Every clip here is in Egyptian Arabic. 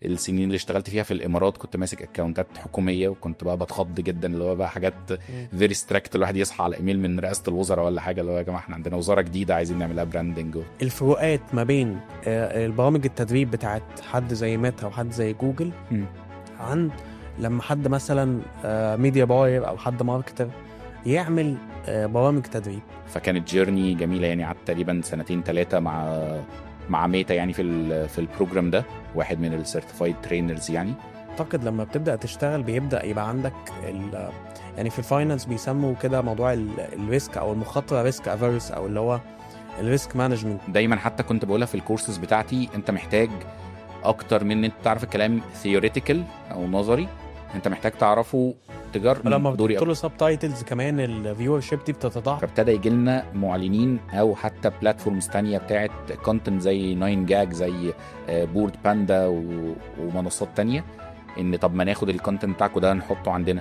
السنين اللي اشتغلت فيها في الامارات كنت ماسك اكونتات حكوميه وكنت بقى بتخض جدا اللي هو بقى حاجات فيري ستريكت الواحد يصحى على ايميل من رئاسه الوزراء ولا حاجه اللي هو يا جماعه احنا عندنا وزاره جديده عايزين نعملها براندنج الفروقات ما بين آه، البرامج التدريب بتاعت حد زي ميتا وحد زي جوجل مم. عن لما حد مثلا ميديا باير او حد ماركتر يعمل آه، برامج تدريب فكانت جيرني جميله يعني قعدت تقريبا سنتين ثلاثه مع مع ميتا يعني في ال- في البروجرام ده واحد من السيرتيفايد ترينرز يعني اعتقد لما بتبدا تشتغل بيبدا يبقى عندك ال يعني في الفاينانس بيسموا كده موضوع ال- الريسك او المخاطره ريسك افيرس او اللي هو الريسك مانجمنت دايما حتى كنت بقولها في الكورسز بتاعتي انت محتاج اكتر من ان انت تعرف الكلام ثيوريتيكال او نظري انت محتاج تعرفه تجرب لما دوري بتحط له سب تايتلز كمان الفيور شيب دي بتتضاعف فابتدى يجي لنا معلنين او حتى بلاتفورمز تانية بتاعت كونتنت زي ناين جاج زي بورد باندا و- ومنصات تانية ان طب ما ناخد الكونتنت بتاعكم ده نحطه عندنا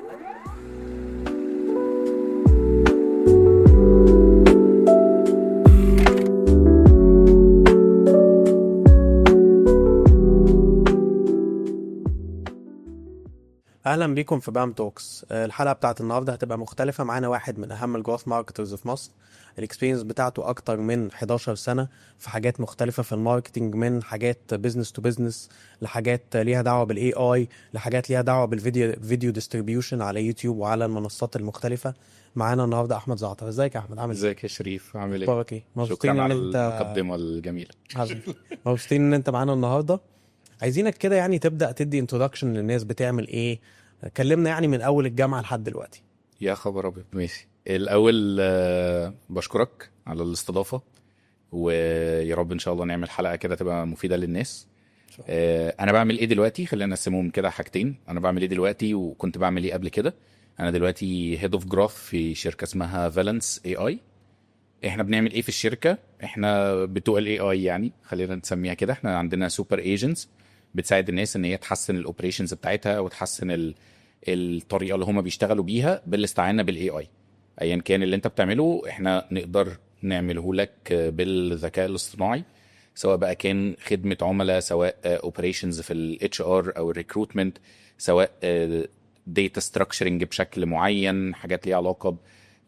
اهلا بيكم في بام توكس الحلقه بتاعت النهارده هتبقى مختلفه معانا واحد من اهم الجروث ماركترز في مصر الاكسبيرينس بتاعته اكتر من 11 سنه في حاجات مختلفه في الماركتنج من حاجات بزنس تو بزنس لحاجات ليها دعوه بالاي اي لحاجات ليها دعوه بالفيديو فيديو ديستريبيوشن على يوتيوب وعلى المنصات المختلفه معانا النهارده احمد زعتر ازيك يا احمد عامل ازاي ازيك يا شريف عامل ايه؟ اخبارك ايه شكرا مبسوطين ان على انت المقدمة الجميلة حبيبي. مبسوطين ان انت معانا النهارده عايزينك كده يعني تبدا تدي انتروداكشن للناس بتعمل ايه كلمنا يعني من اول الجامعه لحد دلوقتي يا خبر ابيض ماشي الاول آه، بشكرك على الاستضافه ويا رب ان شاء الله نعمل حلقه كده تبقى مفيده للناس آه، انا بعمل ايه دلوقتي خلينا نقسمهم كده حاجتين انا بعمل ايه دلوقتي وكنت بعمل ايه قبل كده انا دلوقتي هيد اوف جروث في شركه اسمها فالنس اي اي احنا بنعمل ايه في الشركه احنا بتوع الاي اي يعني خلينا نسميها كده احنا عندنا سوبر ايجنتس بتساعد الناس ان هي تحسن الاوبريشنز بتاعتها وتحسن ال... الطريقه اللي هم بيشتغلوا بيها بالاستعانه بالاي اي ايا كان اللي انت بتعمله احنا نقدر نعمله لك بالذكاء الاصطناعي سواء بقى كان خدمه عملاء سواء اوبريشنز في الاتش ار او الريكروتمنت سواء داتا ستراكشرنج بشكل معين حاجات ليها علاقه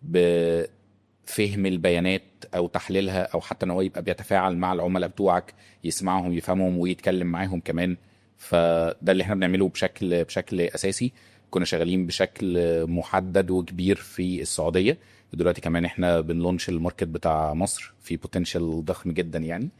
بفهم البيانات او تحليلها او حتى ان هو يبقى بيتفاعل مع العملاء بتوعك يسمعهم يفهمهم ويتكلم معاهم كمان فده اللي احنا بنعمله بشكل بشكل اساسي كنا شغالين بشكل محدد وكبير في السعوديه ودلوقتي كمان احنا بنلونش الماركت بتاع مصر في بوتنشال ضخم جدا يعني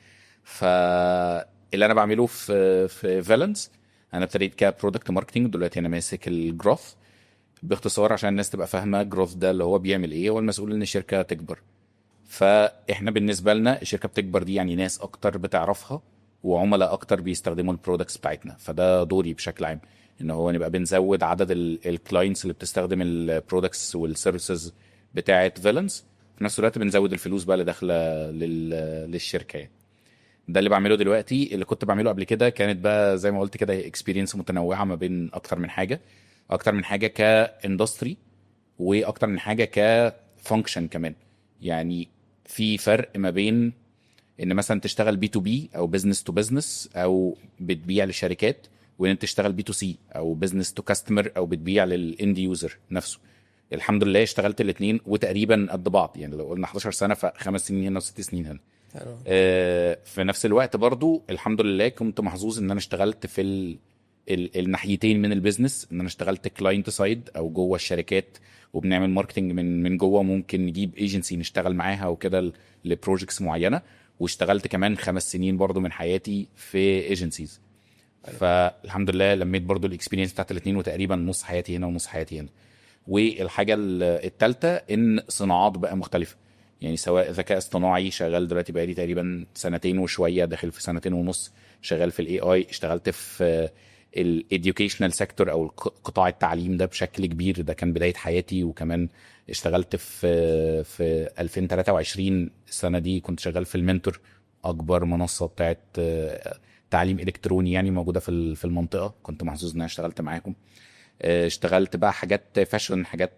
فاللي انا بعمله في في فالنس انا ابتديت كبرودكت ماركتنج دلوقتي انا ماسك الجروث باختصار عشان الناس تبقى فاهمه جروث ده اللي هو بيعمل ايه هو المسؤول ان الشركه تكبر فاحنا بالنسبه لنا الشركه بتكبر دي يعني ناس اكتر بتعرفها وعملاء اكتر بيستخدموا البرودكتس بتاعتنا فده دوري بشكل عام ان هو نبقى بنزود عدد الكلاينتس اللي بتستخدم البرودكتس والسيرفيسز بتاعه فالنس في نفس الوقت بنزود الفلوس بقى اللي داخله لل- للشركه يعني ده اللي بعمله دلوقتي اللي كنت بعمله قبل كده كانت بقى زي ما قلت كده اكسبيرينس متنوعه ما بين اكتر من حاجه اكتر من حاجه كاندستري واكتر من حاجه كفانكشن كمان يعني في فرق ما بين ان مثلا تشتغل بي تو بي او بزنس تو بزنس او بتبيع لشركات وان انت تشتغل بي تو سي او بزنس تو كاستمر او بتبيع للاند يوزر نفسه الحمد لله اشتغلت الاثنين وتقريبا قد بعض يعني لو قلنا 11 سنه فخمس سنين هنا وست سنين هنا آه، في نفس الوقت برضو الحمد لله كنت محظوظ ان انا اشتغلت في ال... ال... الناحيتين من البيزنس ان انا اشتغلت كلاينت سايد او جوه الشركات وبنعمل ماركتنج من من جوه ممكن نجيب ايجنسي نشتغل معاها وكده لبروجكتس معينه واشتغلت كمان خمس سنين برضو من حياتي في ايجنسيز فالحمد لله لميت برضو الاكسبيرينس بتاعت الاثنين وتقريبا نص حياتي هنا ونص حياتي هنا والحاجه الثالثه ان صناعات بقى مختلفه يعني سواء ذكاء اصطناعي شغال دلوقتي بقالي تقريبا سنتين وشويه داخل في سنتين ونص شغال في الاي اي اشتغلت في الاديوكيشنال سيكتور او الق- قطاع التعليم ده بشكل كبير ده كان بدايه حياتي وكمان اشتغلت في في 2023 السنه دي كنت شغال في المنتور اكبر منصه بتاعت آه، تعليم الكتروني يعني موجوده في ال- في المنطقه كنت محظوظ ان انا اشتغلت معاكم آه، اشتغلت بقى حاجات فاشن حاجات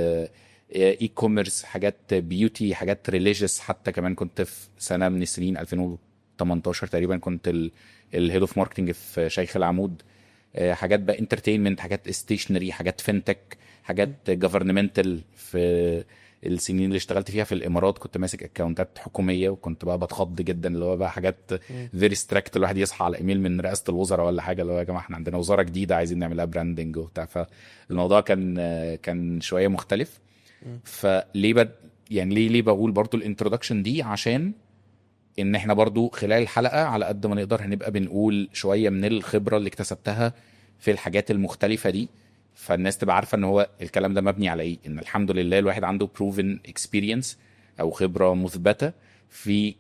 اي كوميرس حاجات بيوتي حاجات ريليجيوس حتى كمان كنت في سنه من السنين 18 تقريبا كنت الهيد اوف ماركتنج في شيخ العمود آه، حاجات بقى انترتينمنت حاجات ستيشنري حاجات فينتك حاجات جفرنمنتال في السنين اللي اشتغلت فيها في الامارات كنت ماسك اكونتات حكوميه وكنت بقى بتخض جدا اللي هو بقى حاجات فيري ستراكت الواحد يصحى على ايميل من رئاسه الوزراء ولا حاجه اللي هو يا جماعه احنا عندنا وزاره جديده عايزين نعملها براندنج وبتاع فالموضوع كان كان شويه مختلف فليه بد يعني ليه ليه بقول برضو الانترودكشن دي عشان ان احنا برضو خلال الحلقه على قد ما نقدر هنبقى بنقول شويه من الخبره اللي اكتسبتها في الحاجات المختلفه دي فالناس تبقى عارفه ان هو الكلام ده مبني على ايه ان الحمد لله الواحد عنده بروفن اكسبيرينس او خبره مثبته في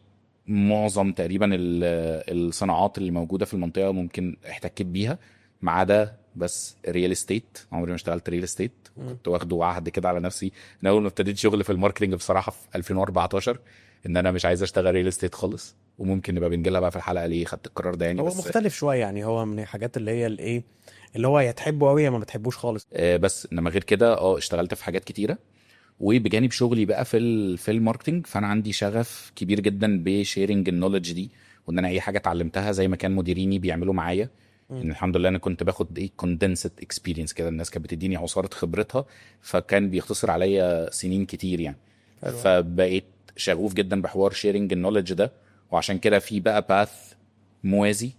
معظم تقريبا الصناعات اللي موجوده في المنطقه ممكن احتكيت بيها ما عدا بس ريال استيت عمري ما اشتغلت ريال استيت كنت واخده عهد كده على نفسي ان اول ما ابتديت شغل في الماركتنج بصراحه في 2014 ان انا مش عايز اشتغل ريل استيت خالص وممكن نبقى بنجيلها بقى في الحلقه ليه خدت القرار ده يعني هو بس مختلف شويه يعني هو من الحاجات اللي هي الايه اللي هو يا تحبه قوي يا ما بتحبوش خالص آه، بس انما غير كده اه اشتغلت في حاجات كتيره وبجانب شغلي بقى في ال- في الماركتنج فانا عندي شغف كبير جدا بشيرنج النولج دي وان انا اي حاجه اتعلمتها زي ما كان مديريني بيعملوا معايا ان الحمد لله انا كنت باخد ايه كوندنسد اكسبيرينس كده الناس كانت بتديني عصاره خبرتها فكان بيختصر عليا سنين كتير يعني حلو. فبقيت شغوف جدا بحوار شيرنج النولج ده وعشان كده في بقى باث موازي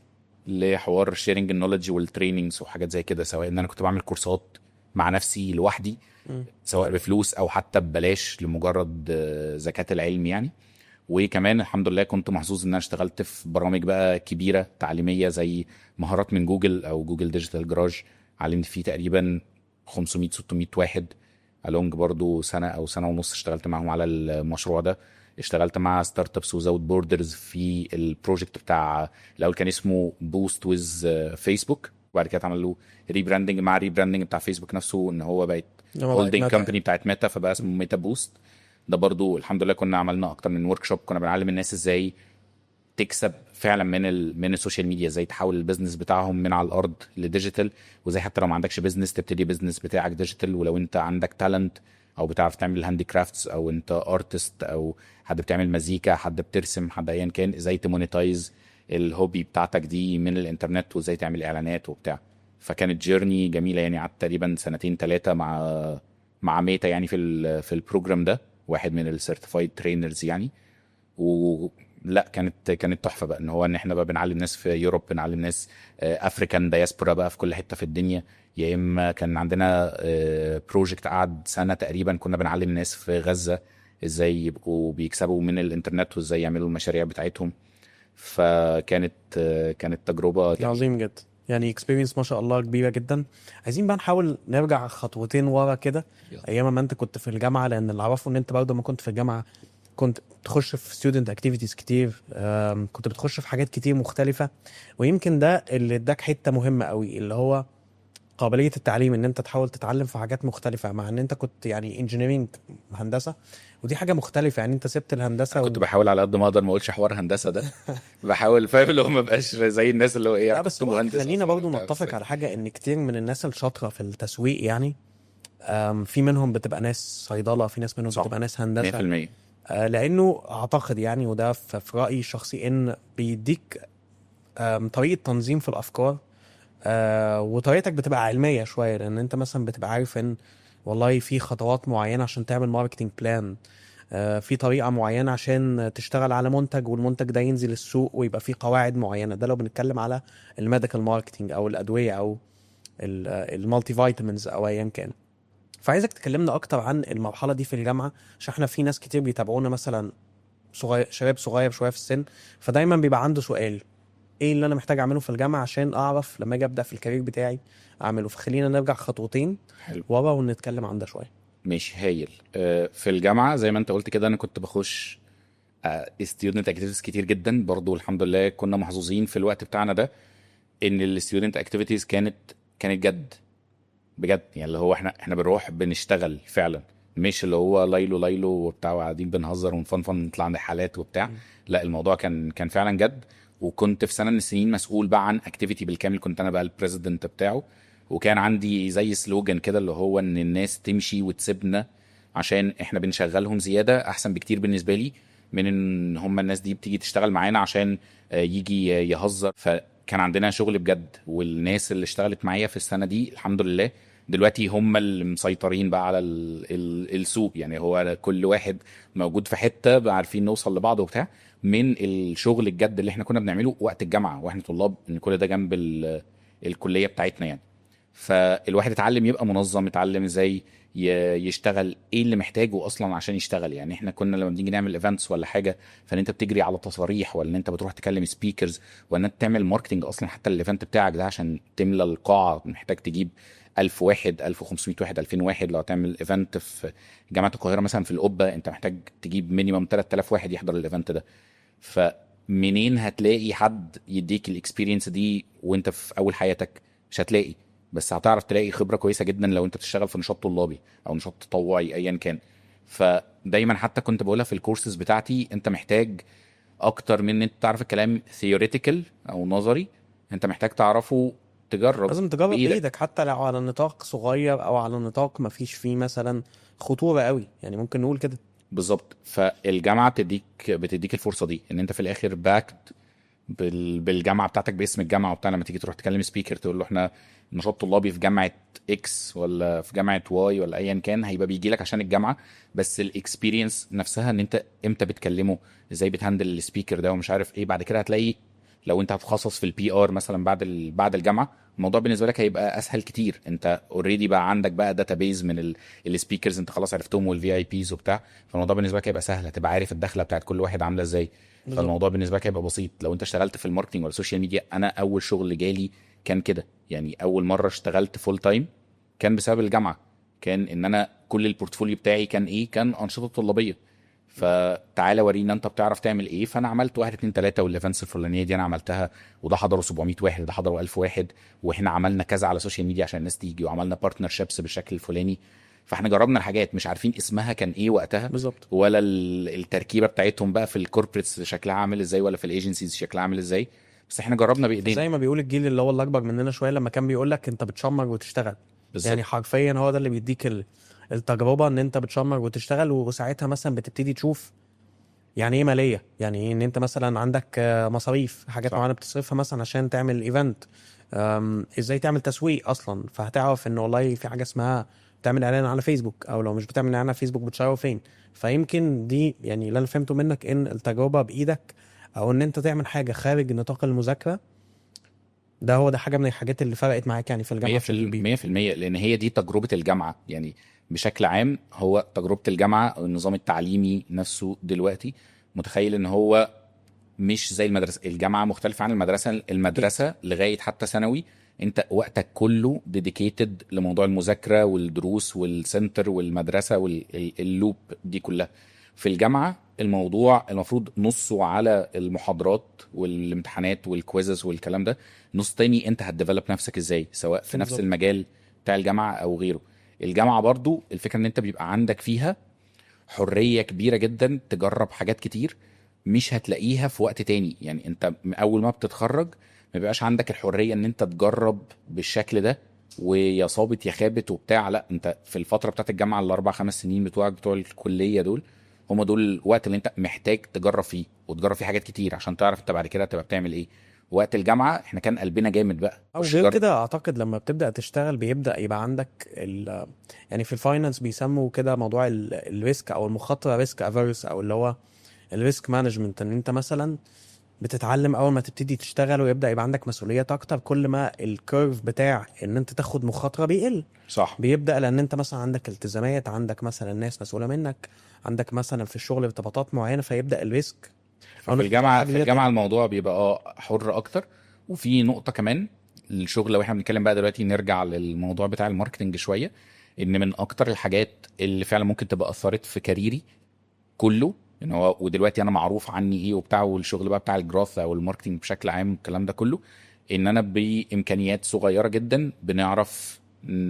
لحوار شيرنج النولج والتريننجز وحاجات زي كده سواء ان انا كنت بعمل كورسات مع نفسي لوحدي سواء بفلوس او حتى ببلاش لمجرد آه، زكاة العلم يعني وكمان الحمد لله كنت محظوظ ان انا اشتغلت في برامج بقى كبيره تعليميه زي مهارات من جوجل او جوجل ديجيتال جراج علمت فيه تقريبا 500 600 واحد الونج برضو سنه او سنه ونص اشتغلت معاهم على المشروع ده اشتغلت مع ستارت ابس وزاوت بوردرز في البروجكت بتاع الاول كان اسمه بوست ويز فيسبوك وبعد كده اتعمل له ريبراندنج مع الريبراندنج بتاع فيسبوك نفسه ان هو بقت إنما بقت هولدنج ميتا. كومباني بتاعت ميتا فبقى اسمه ميتا بوست ده برضو الحمد لله كنا عملنا اكتر من ورك شوب كنا بنعلم الناس ازاي تكسب فعلا من ال من السوشيال ميديا ازاي تحول البيزنس بتاعهم من على الارض لديجيتال وازاي حتى لو ما عندكش بيزنس تبتدي بيزنس بتاعك ديجيتال ولو انت عندك تالنت او بتعرف تعمل هاندي كرافتس او انت ارتست او حد بتعمل مزيكا حد بترسم حد ايا كان ازاي تمونيتايز الهوبي بتاعتك دي من الانترنت وازاي تعمل اعلانات وبتاع فكانت جيرني جميله يعني قعدت تقريبا سنتين ثلاثه مع مع ميتا يعني في ال في البروجرام ده واحد من السيرتيفايد ترينرز يعني ولا كانت كانت تحفه بقى ان هو ان احنا بقى بنعلم ناس في يوروب بنعلم ناس افريكان دايسبورا بقى في كل حته في الدنيا يا اما كان عندنا بروجكت قعد سنه تقريبا كنا بنعلم ناس في غزه ازاي يبقوا بيكسبوا من الانترنت وازاي يعملوا المشاريع بتاعتهم فكانت آه، كانت تجربه جميلة. عظيم جدا يعني اكسبيرينس ما شاء الله كبيره جدا عايزين بقى نحاول نرجع خطوتين ورا كده يلا. ايام ما انت كنت في الجامعه لان اللي اعرفه ان انت برضه ما كنت في الجامعه كنت تخش في ستودنت اكتيفيتيز كتير آم، كنت بتخش في حاجات كتير مختلفه ويمكن ده اللي اداك حته مهمه قوي اللي هو قابليه التعليم ان انت تحاول تتعلم في حاجات مختلفه مع ان انت كنت يعني انجينيرنج هندسه ودي حاجه مختلفه يعني انت سبت الهندسه كنت بحاول على قد ما اقدر ما اقولش حوار هندسه ده بحاول فاهم اللي هو ما بقاش زي الناس اللي هو ايه لا أنا بس كنت هو مهندس خلينا أصلاً برضو وبتاع، نتفق بس- على حاجة ان كتير من الناس الشاطرة في التسويق يعني آم، في منهم بتبقى ناس صيدلة في ناس منهم صح. بتبقى ناس هندسة 100% آه، لانه اعتقد يعني وده في في رأيي الشخصي ان بيديك آم، طريقة تنظيم في الافكار آه، وطريقتك بتبقى علمية شوية لان انت مثلا بتبقى عارف ان والله في خطوات معينة عشان تعمل ماركتينج بلان في طريقة معينة عشان تشتغل على منتج والمنتج ده ينزل السوق ويبقى فيه قواعد معينة ده لو بنتكلم على الميديكال ماركتينج او الادوية او المالتي فيتامينز او ايا كان فعايزك تكلمنا اكتر عن المرحلة دي في الجامعة عشان احنا في ناس كتير بيتابعونا مثلا صغير شباب صغير شوية في السن فدايما بيبقى عنده سؤال ايه اللي انا محتاج اعمله في الجامعة عشان اعرف لما اجي ابدا في الكارير بتاعي اعمله فخلينا نرجع خطوتين حلو ورا ونتكلم عن ده شوية ماشي هايل آه، في الجامعه زي ما انت قلت كده انا كنت بخش ستودنت اكتيفيتيز كتير جدا برضو الحمد لله كنا محظوظين في الوقت بتاعنا ده ان الستودنت اكتيفيتيز كانت كانت جد بجد يعني اللي هو احنا احنا بنروح بنشتغل فعلا مش اللي هو ليلو ليلو وبتاع وقاعدين بنهزر ونفنفن نطلع عند حالات وبتاع لا الموضوع كان كان فعلا جد وكنت في سنه من السنين مسؤول بقى عن اكتيفيتي بالكامل كنت انا بقى البريزيدنت بتاعه وكان عندي زي سلوجان كده اللي هو ان الناس تمشي وتسيبنا عشان احنا بنشغلهم زياده احسن بكتير بالنسبه لي من ان هم الناس دي بتيجي تشتغل معانا عشان آه، يجي يهزر فكان عندنا شغل بجد والناس اللي اشتغلت معايا في السنه دي الحمد لله دلوقتي هم اللي مسيطرين بقى على ال ال السوق يعني هو كل واحد موجود في حته بقى عارفين نوصل لبعض وبتاع من الشغل الجد اللي احنا كنا بنعمله وقت الجامعه واحنا طلاب ان كل ده جنب ال- الكليه بتاعتنا يعني فالواحد اتعلم يبقى منظم اتعلم ازاي ي- يشتغل ايه اللي محتاجه اصلا عشان يشتغل يعني احنا كنا لما بنيجي نعمل ايفنتس ولا حاجه فان انت بتجري على تصاريح ولا ان انت بتروح تكلم سبيكرز ولا ان انت تعمل ماركتنج اصلا حتى الايفنت بتاعك ده عشان تملى القاعه محتاج تجيب 1000 واحد 1500 واحد 2000 واحد لو هتعمل ايفنت في جامعه القاهره مثلا في القبه انت محتاج تجيب مينيمم 3000 واحد يحضر الايفنت ده فمنين هتلاقي حد يديك الاكسبيرينس دي وانت في اول حياتك مش هتلاقي بس هتعرف تلاقي خبره كويسه جدا لو انت بتشتغل في نشاط طلابي او نشاط تطوعي ايا كان فدايما حتى كنت بقولها في الكورسز بتاعتي انت محتاج اكتر من ان انت تعرف الكلام ثيوريتيكال او نظري انت محتاج تعرفه تجرب لازم تجرب بإيدك. بايدك حتى لو على نطاق صغير او على نطاق ما فيش فيه مثلا خطوره قوي يعني ممكن نقول كده بالظبط فالجامعه بتديك بتديك الفرصه دي ان انت في الاخر باكد بال... بالجامعه بتاعتك باسم الجامعه وبتاع لما تيجي تروح تكلم سبيكر تقول له احنا نشاط طلابي في جامعه اكس ولا في جامعه واي ولا ايا كان هيبقى بيجي لك عشان الجامعه بس الاكسبيرينس نفسها ان انت امتى بتكلمه ازاي بتهندل السبيكر ده ومش عارف ايه بعد كده هتلاقي لو انت هتتخصص في البي ار مثلا بعد ال... بعد الجامعه الموضوع بالنسبه لك هيبقى اسهل كتير انت اوريدي بقى عندك بقى داتابيز من السبيكرز انت خلاص عرفتهم والفي اي بيز وبتاع فالموضوع بالنسبه لك هيبقى سهل هتبقى عارف الدخله بتاعت كل واحد عامله ازاي بالظبط. فالموضوع بالنسبه لك هيبقى بسيط لو انت اشتغلت في الماركتنج ولا السوشيال ميديا انا اول شغل جالي كان كده يعني اول مره اشتغلت فول تايم كان بسبب الجامعه كان ان انا كل البورتفوليو بتاعي كان ايه كان انشطه طلابيه فتعالى ورينا انت بتعرف تعمل ايه فانا عملت واحد اتنين تلاته والايفنتس الفلانيه دي انا عملتها وده حضروا 700 واحد وده حضروا 1000 واحد واحنا عملنا كذا على السوشيال ميديا عشان الناس تيجي وعملنا بارتنر شيبس بالشكل الفلاني فاحنا جربنا الحاجات مش عارفين اسمها كان ايه وقتها بالظبط ولا ال- التركيبه بتاعتهم بقى في الكوربريتس شكلها عامل ازاي ولا في الايجنسيز شكلها عامل ازاي بس احنا جربنا بايدينا زي ما بيقول الجيل اللي هو اللي اكبر مننا شويه لما كان بيقول لك انت بتشمر وتشتغل بالظبط يعني حرفيا هو ده اللي بيديك ال- التجربه ان انت بتشمر وتشتغل وساعتها مثلا بتبتدي تشوف يعني ايه ماليه يعني ايه ان انت مثلا عندك آه، مصاريف حاجات صح. معينه بتصرفها مثلا عشان تعمل ايفنت ازاي تعمل تسويق اصلا فهتعرف ان والله في حاجه اسمها تعمل اعلان على فيسبوك او لو مش بتعمل اعلان على فيسبوك بتشيره فين فيمكن دي يعني اللي انا فهمته منك ان التجربه بايدك او ان انت تعمل حاجه خارج نطاق المذاكره ده هو ده حاجه من الحاجات اللي فرقت معاك يعني في الجامعه 100% بشكل كبير 100% لان هي دي تجربه الجامعه يعني بشكل عام هو تجربه الجامعه او النظام التعليمي نفسه دلوقتي متخيل ان هو مش زي المدرسه الجامعه مختلفه عن المدرسه المدرسه لغايه حتى ثانوي انت وقتك كله ديديكيتد لموضوع المذاكره والدروس والسنتر والمدرسه واللوب دي كلها في الجامعه الموضوع المفروض نصه على المحاضرات والامتحانات والكويزز والكلام ده نص تاني انت هتديفلوب نفسك ازاي سواء في نفس بالظبط. المجال بتاع الجامعه او غيره الجامعه برضو الفكره ان انت بيبقى عندك فيها حريه كبيره جدا تجرب حاجات كتير مش هتلاقيها في وقت تاني يعني انت م- اول ما بتتخرج ما بيبقاش عندك الحريه ان انت تجرب بالشكل ده ويا صابت يا خابت وبتاع لا انت في الفتره بتاعت الجامعه الاربع خمس سنين بتوعك بتوع الكليه دول هم دول الوقت اللي انت محتاج تجرب فيه وتجرب فيه حاجات كتير عشان تعرف انت بعد كده هتبقى بتعمل ايه وقت الجامعه احنا كان قلبنا جامد بقى او خش غير جرب. كده اعتقد لما بتبدا تشتغل بيبدا يبقى عندك ال يعني في الفاينانس بيسموا كده موضوع ال- الريسك او المخاطره ريسك افيرس او اللي هو الريسك مانجمنت ان انت مثلا بتتعلم اول ما تبتدي تشتغل ويبدا يبقى عندك مسؤوليات اكتر كل ما الكيرف بتاع ان انت تاخد مخاطره بيقل صح بيبدا لان انت مثلا عندك التزامات عندك مثلا ناس مسؤوله منك عندك مثلا في الشغل ارتباطات معينه فيبدا الريسك أو في إنك الجامعه تاخد في حاجة الجامعه الموضوع بيبقى اه حر اكتر وفي نقطه كمان الشغل لو احنا بنتكلم بقى دلوقتي نرجع للموضوع بتاع الماركتنج شويه ان من اكتر الحاجات اللي فعلا ممكن تبقى اثرت في كاريري كله ان هو ودلوقتي انا معروف عني ايه وبتاع والشغل بقى بتاع الجروث او الماركتنج بشكل عام الكلام ده كله ان انا بامكانيات صغيره جدا بنعرف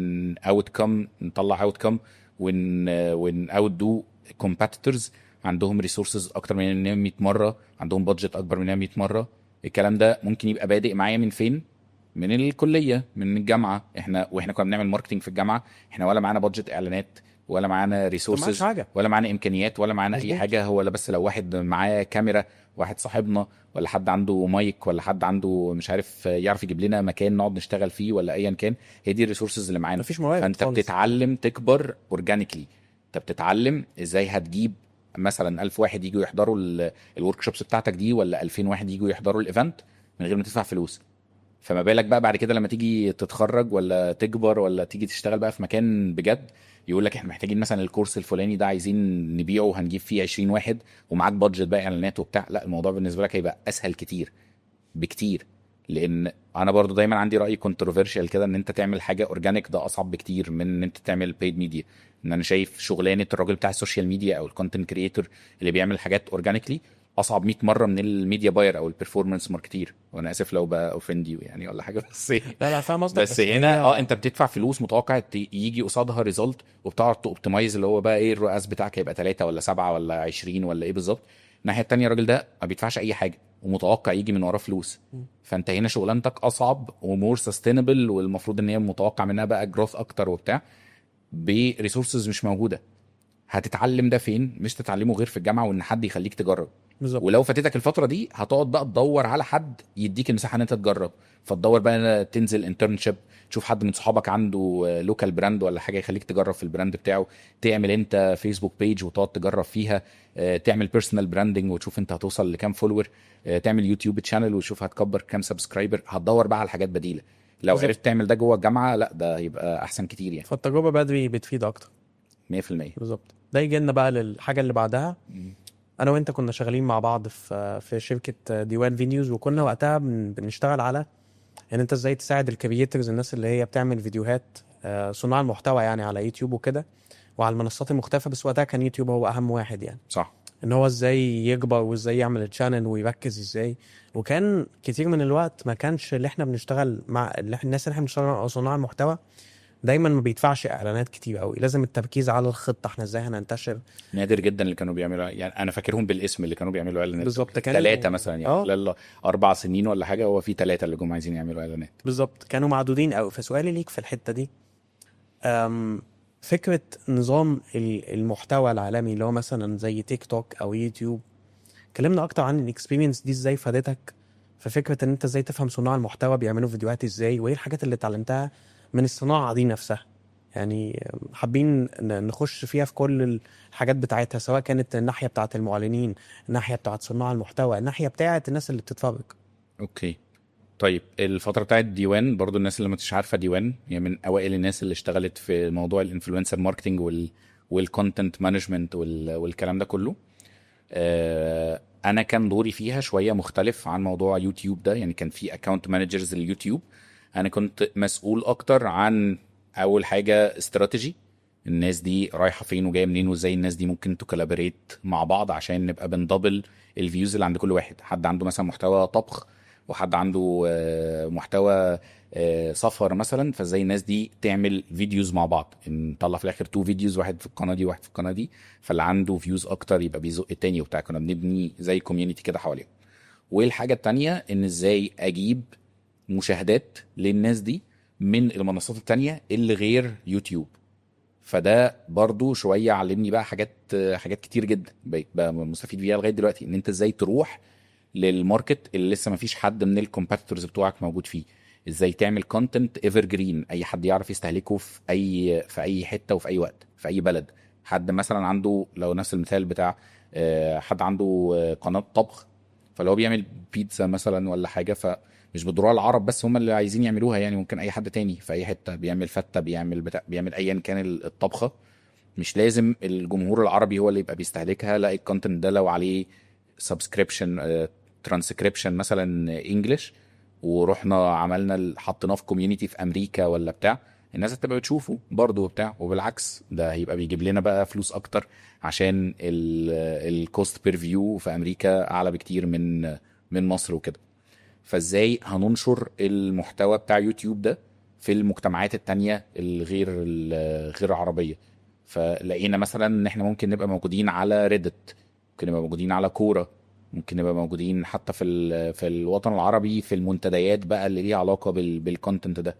اوت كم نطلع اوت كم ون ون اوت دو كومبيتيتورز عندهم ريسورسز اكتر مننا 100 مره عندهم بادجت اكبر مننا 100 مره الكلام ده ممكن يبقى بادئ معايا من فين من الكليه من الجامعه احنا واحنا كنا بنعمل ماركتنج في الجامعه احنا ولا معانا بادجت اعلانات ولا معانا معكش ريسورسز حاجه ولا معانا امكانيات ولا معانا اي مظبوط. حاجه هو لا بس لو واحد معاه كاميرا واحد صاحبنا ولا حد عنده مايك ولا حد عنده مش عارف يعرف يجيب لنا مكان نقعد نشتغل فيه ولا ايا كان هي دي الريسورسز اللي معانا مفيش موارد فانت خالص. بتتعلم تكبر اورجانيكلي انت بتتعلم ازاي هتجيب مثلا 1000 واحد يجوا يحضروا الورك شوبس بتاعتك دي ولا 2000 واحد يجوا يحضروا الايفنت من غير ما تدفع فلوس فما بالك بقى بعد كده لما تيجي تتخرج ولا تكبر ولا تيجي تشتغل بقى في مكان بجد يقول لك احنا محتاجين مثلا الكورس الفلاني ده عايزين نبيعه وهنجيب فيه 20 واحد ومعاك بادجت بقى اعلانات وبتاع لا الموضوع بالنسبه لك هيبقى اسهل كتير بكتير لان انا برضو دايما عندي راي كونتروفيرشال كده ان انت تعمل حاجه اورجانيك ده اصعب بكتير من ان انت تعمل بيد ميديا ان انا شايف شغلانه الراجل بتاع السوشيال ميديا او الكونتنت كريتور اللي بيعمل حاجات اورجانيكلي اصعب 100 مره من الميديا باير او البرفورمانس ماركتير وانا اسف لو بقى اوفندي يعني ولا حاجه بس لا لا فاهم قصدك بس هنا اه انت بتدفع فلوس متوقع ت- يجي قصادها ريزلت وبتقعد توبتمايز اللي هو بقى ايه الرؤاس بتاعك هيبقى ثلاثة ولا سبعة ولا 20 ولا ايه بالظبط الناحيه التانيه الراجل ده ما بيدفعش اي حاجه ومتوقع يجي من وراه فلوس فانت هنا شغلانتك اصعب ومور سستينبل والمفروض ان هي متوقع منها بقى جروث اكتر وبتاع بريسورسز مش موجوده هتتعلم ده فين مش تتعلمه غير في الجامعه وان حد يخليك تجرب بالظبط ولو فاتتك الفتره دي هتقعد بقى تدور على حد يديك المساحه ان انت تجرب فتدور بقى تنزل انترنشيب تشوف حد من صحابك عنده لوكال براند ولا حاجه يخليك تجرب في البراند بتاعه تعمل انت فيسبوك بيج وتقعد تجرب فيها آه، تعمل بيرسونال براندنج وتشوف انت هتوصل لكام فولور تعمل يوتيوب تشانل وتشوف هتكبر كام سبسكرايبر هتدور بقى على حاجات بديله لو بالظبط. عرفت تعمل ده جوه الجامعه لا ده هيبقى احسن كتير يعني فالتجربه بدري بتفيد اكتر 100% بالظبط ده يجي لنا بقى للحاجه اللي بعدها انا وانت كنا شغالين مع بعض في في شركه ديوان فينيوز وكنا وقتها بن- بنشتغل على ان انت ازاي تساعد الكرييترز الناس اللي هي بتعمل فيديوهات آه، صناع المحتوى يعني على يوتيوب وكده وعلى المنصات المختلفه بس وقتها كان يوتيوب هو اهم واحد يعني صح ان هو ازاي يكبر وازاي يعمل الشانل ويركز ازاي وكان كتير من الوقت ما كانش اللي احنا بنشتغل مع اللي إحنا- الناس اللي احنا بنشتغل مع صناع المحتوى دايما ما بيدفعش اعلانات كتير قوي لازم التركيز على الخطه احنا ازاي هننتشر نادر جدا اللي كانوا بيعملوا يعني انا فاكرهم بالاسم اللي كانوا بيعملوا اعلانات بالظبط كان ثلاثة مثلا يعني اه. خلال اربع سنين ولا حاجه هو في ثلاثه اللي جم عايزين يعملوا اعلانات بالظبط كانوا معدودين قوي فسؤالي ليك في الحته دي أم فكره نظام ال- المحتوى العالمي اللي هو مثلا زي تيك توك او يوتيوب كلمنا اكتر عن الاكسبيرينس دي ازاي فادتك في فكره ان انت ازاي تفهم صناع المحتوى بيعملوا فيديوهات ازاي وايه الحاجات اللي اتعلمتها من الصناعه دي نفسها يعني حابين ن- نخش فيها في كل الحاجات بتاعتها سواء كانت الناحيه بتاعت المعلنين الناحيه بتاعت صناع المحتوى الناحيه بتاعت الناس اللي بتتفرج اوكي طيب الفتره بتاعت ديوان برضو الناس اللي مش عارفه ديوان هي من اوائل الناس اللي اشتغلت في موضوع الانفلونسر ماركتنج وال والكونتنت مانجمنت وال... والكلام ده كله آه انا كان دوري فيها شويه مختلف عن موضوع يوتيوب ده يعني كان في اكونت مانجرز لليوتيوب انا كنت مسؤول اكتر عن اول حاجه استراتيجي الناس دي رايحه فين وجايه منين وازاي الناس دي ممكن تكولابوريت مع بعض عشان نبقى بندبل الفيوز اللي عند كل واحد حد عنده مثلا محتوى طبخ وحد عنده آه، محتوى آه، سفر مثلا فازاي الناس دي تعمل فيديوز مع بعض نطلع في الاخر تو فيديوز واحد في القناه دي وواحد في القناه دي فاللي عنده فيوز اكتر يبقى بيزق التاني وبتاع كنا بنبني زي كوميونتي كده حواليهم والحاجه التانيه ان ازاي اجيب مشاهدات للناس دي من المنصات التانية اللي غير يوتيوب فده برضو شويه علمني بقى حاجات حاجات كتير جدا بقيت بقى مستفيد بيها لغايه دلوقتي ان انت ازاي تروح للماركت اللي لسه ما فيش حد من الكومبيتيتورز بتوعك موجود فيه ازاي تعمل كونتنت ايفر جرين اي حد يعرف يستهلكه في اي في اي حته وفي اي وقت في اي بلد حد مثلا عنده لو نفس المثال بتاع آه، حد عنده آه، قناه طبخ فلو هو بيعمل بيتزا مثلا ولا حاجه فمش بالضروره العرب بس هم اللي عايزين يعملوها يعني ممكن اي حد تاني في اي حته بيعمل فته بيعمل بتاع بيعمل ايا كان الطبخه مش لازم الجمهور العربي هو اللي يبقى بيستهلكها لا الكونتنت ده لو عليه سبسكريبشن ترانسكريبشن مثلا انجلش ورحنا عملنا ال- حطيناه في كوميونتي في امريكا ولا بتاع الناس هتبقى بتشوفه برضه وبتاع وبالعكس ده هيبقى بيجيب لنا بقى فلوس اكتر عشان الكوست بير فيو في امريكا اعلى بكتير من من مصر وكده فازاي هننشر المحتوى بتاع يوتيوب ده في المجتمعات التانية الغير الغير عربية فلقينا مثلا ان احنا ممكن نبقى موجودين على ريدت ممكن نبقى موجودين على كورة ممكن نبقى موجودين حتى في ال- في الوطن العربي في المنتديات بقى اللي ليها علاقة بال بالكونتنت ده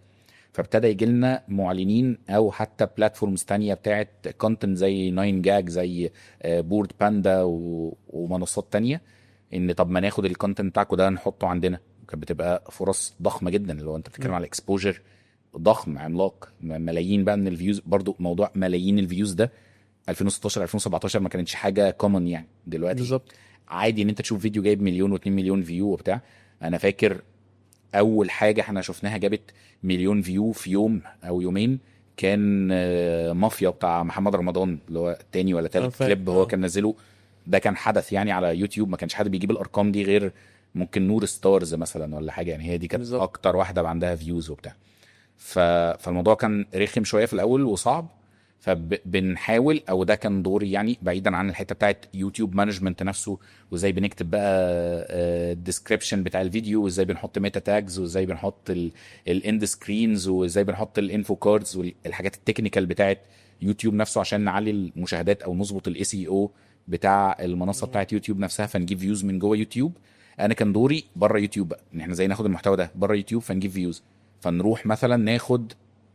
فابتدى يجي لنا معلنين او حتى بلاتفورمز تانية بتاعت كونتنت زي ناين جاج زي بورد باندا و... ومنصات تانية ان طب ما ناخد الكونتنت بتاعكم ده نحطه عندنا كانت بتبقى فرص ضخمه جدا اللي هو انت بتتكلم مم. على اكسبوجر ضخم عملاق م- ملايين بقى من الفيوز برضو موضوع ملايين الفيوز ده 2016 2017 ما كانتش حاجه كومن يعني دلوقتي بالظبط عادي ان انت تشوف فيديو جايب مليون و2 مليون فيو وبتاع انا فاكر اول حاجه احنا شفناها جابت مليون فيو في يوم او يومين كان آه، مافيا بتاع محمد رمضان اللي هو تاني ولا أنا تالت فاكر، كليب هو آه. كان نزله ده كان حدث يعني على يوتيوب ما كانش حد بيجيب الارقام دي غير ممكن نور ستارز مثلا ولا حاجه يعني هي دي كانت بالظبط. اكتر واحده عندها فيوز وبتاع ف... فالموضوع كان رخم شويه في الاول وصعب فبنحاول او ده كان دوري يعني بعيدا عن الحته بتاعت يوتيوب مانجمنت نفسه وازاي بنكتب بقى الديسكريبشن بتاع الفيديو وازاي بنحط ميتا تاجز وازاي بنحط الاند سكرينز وازاي بنحط الانفو كاردز والحاجات التكنيكال بتاعت يوتيوب نفسه عشان نعلي المشاهدات او نظبط الاي سي او بتاع المنصه بتاعت يوتيوب نفسها فنجيب فيوز من جوه يوتيوب انا كان دوري بره يوتيوب بقى ان احنا زي ناخد المحتوى ده بره يوتيوب فنجيب فيوز فنروح مثلا ناخد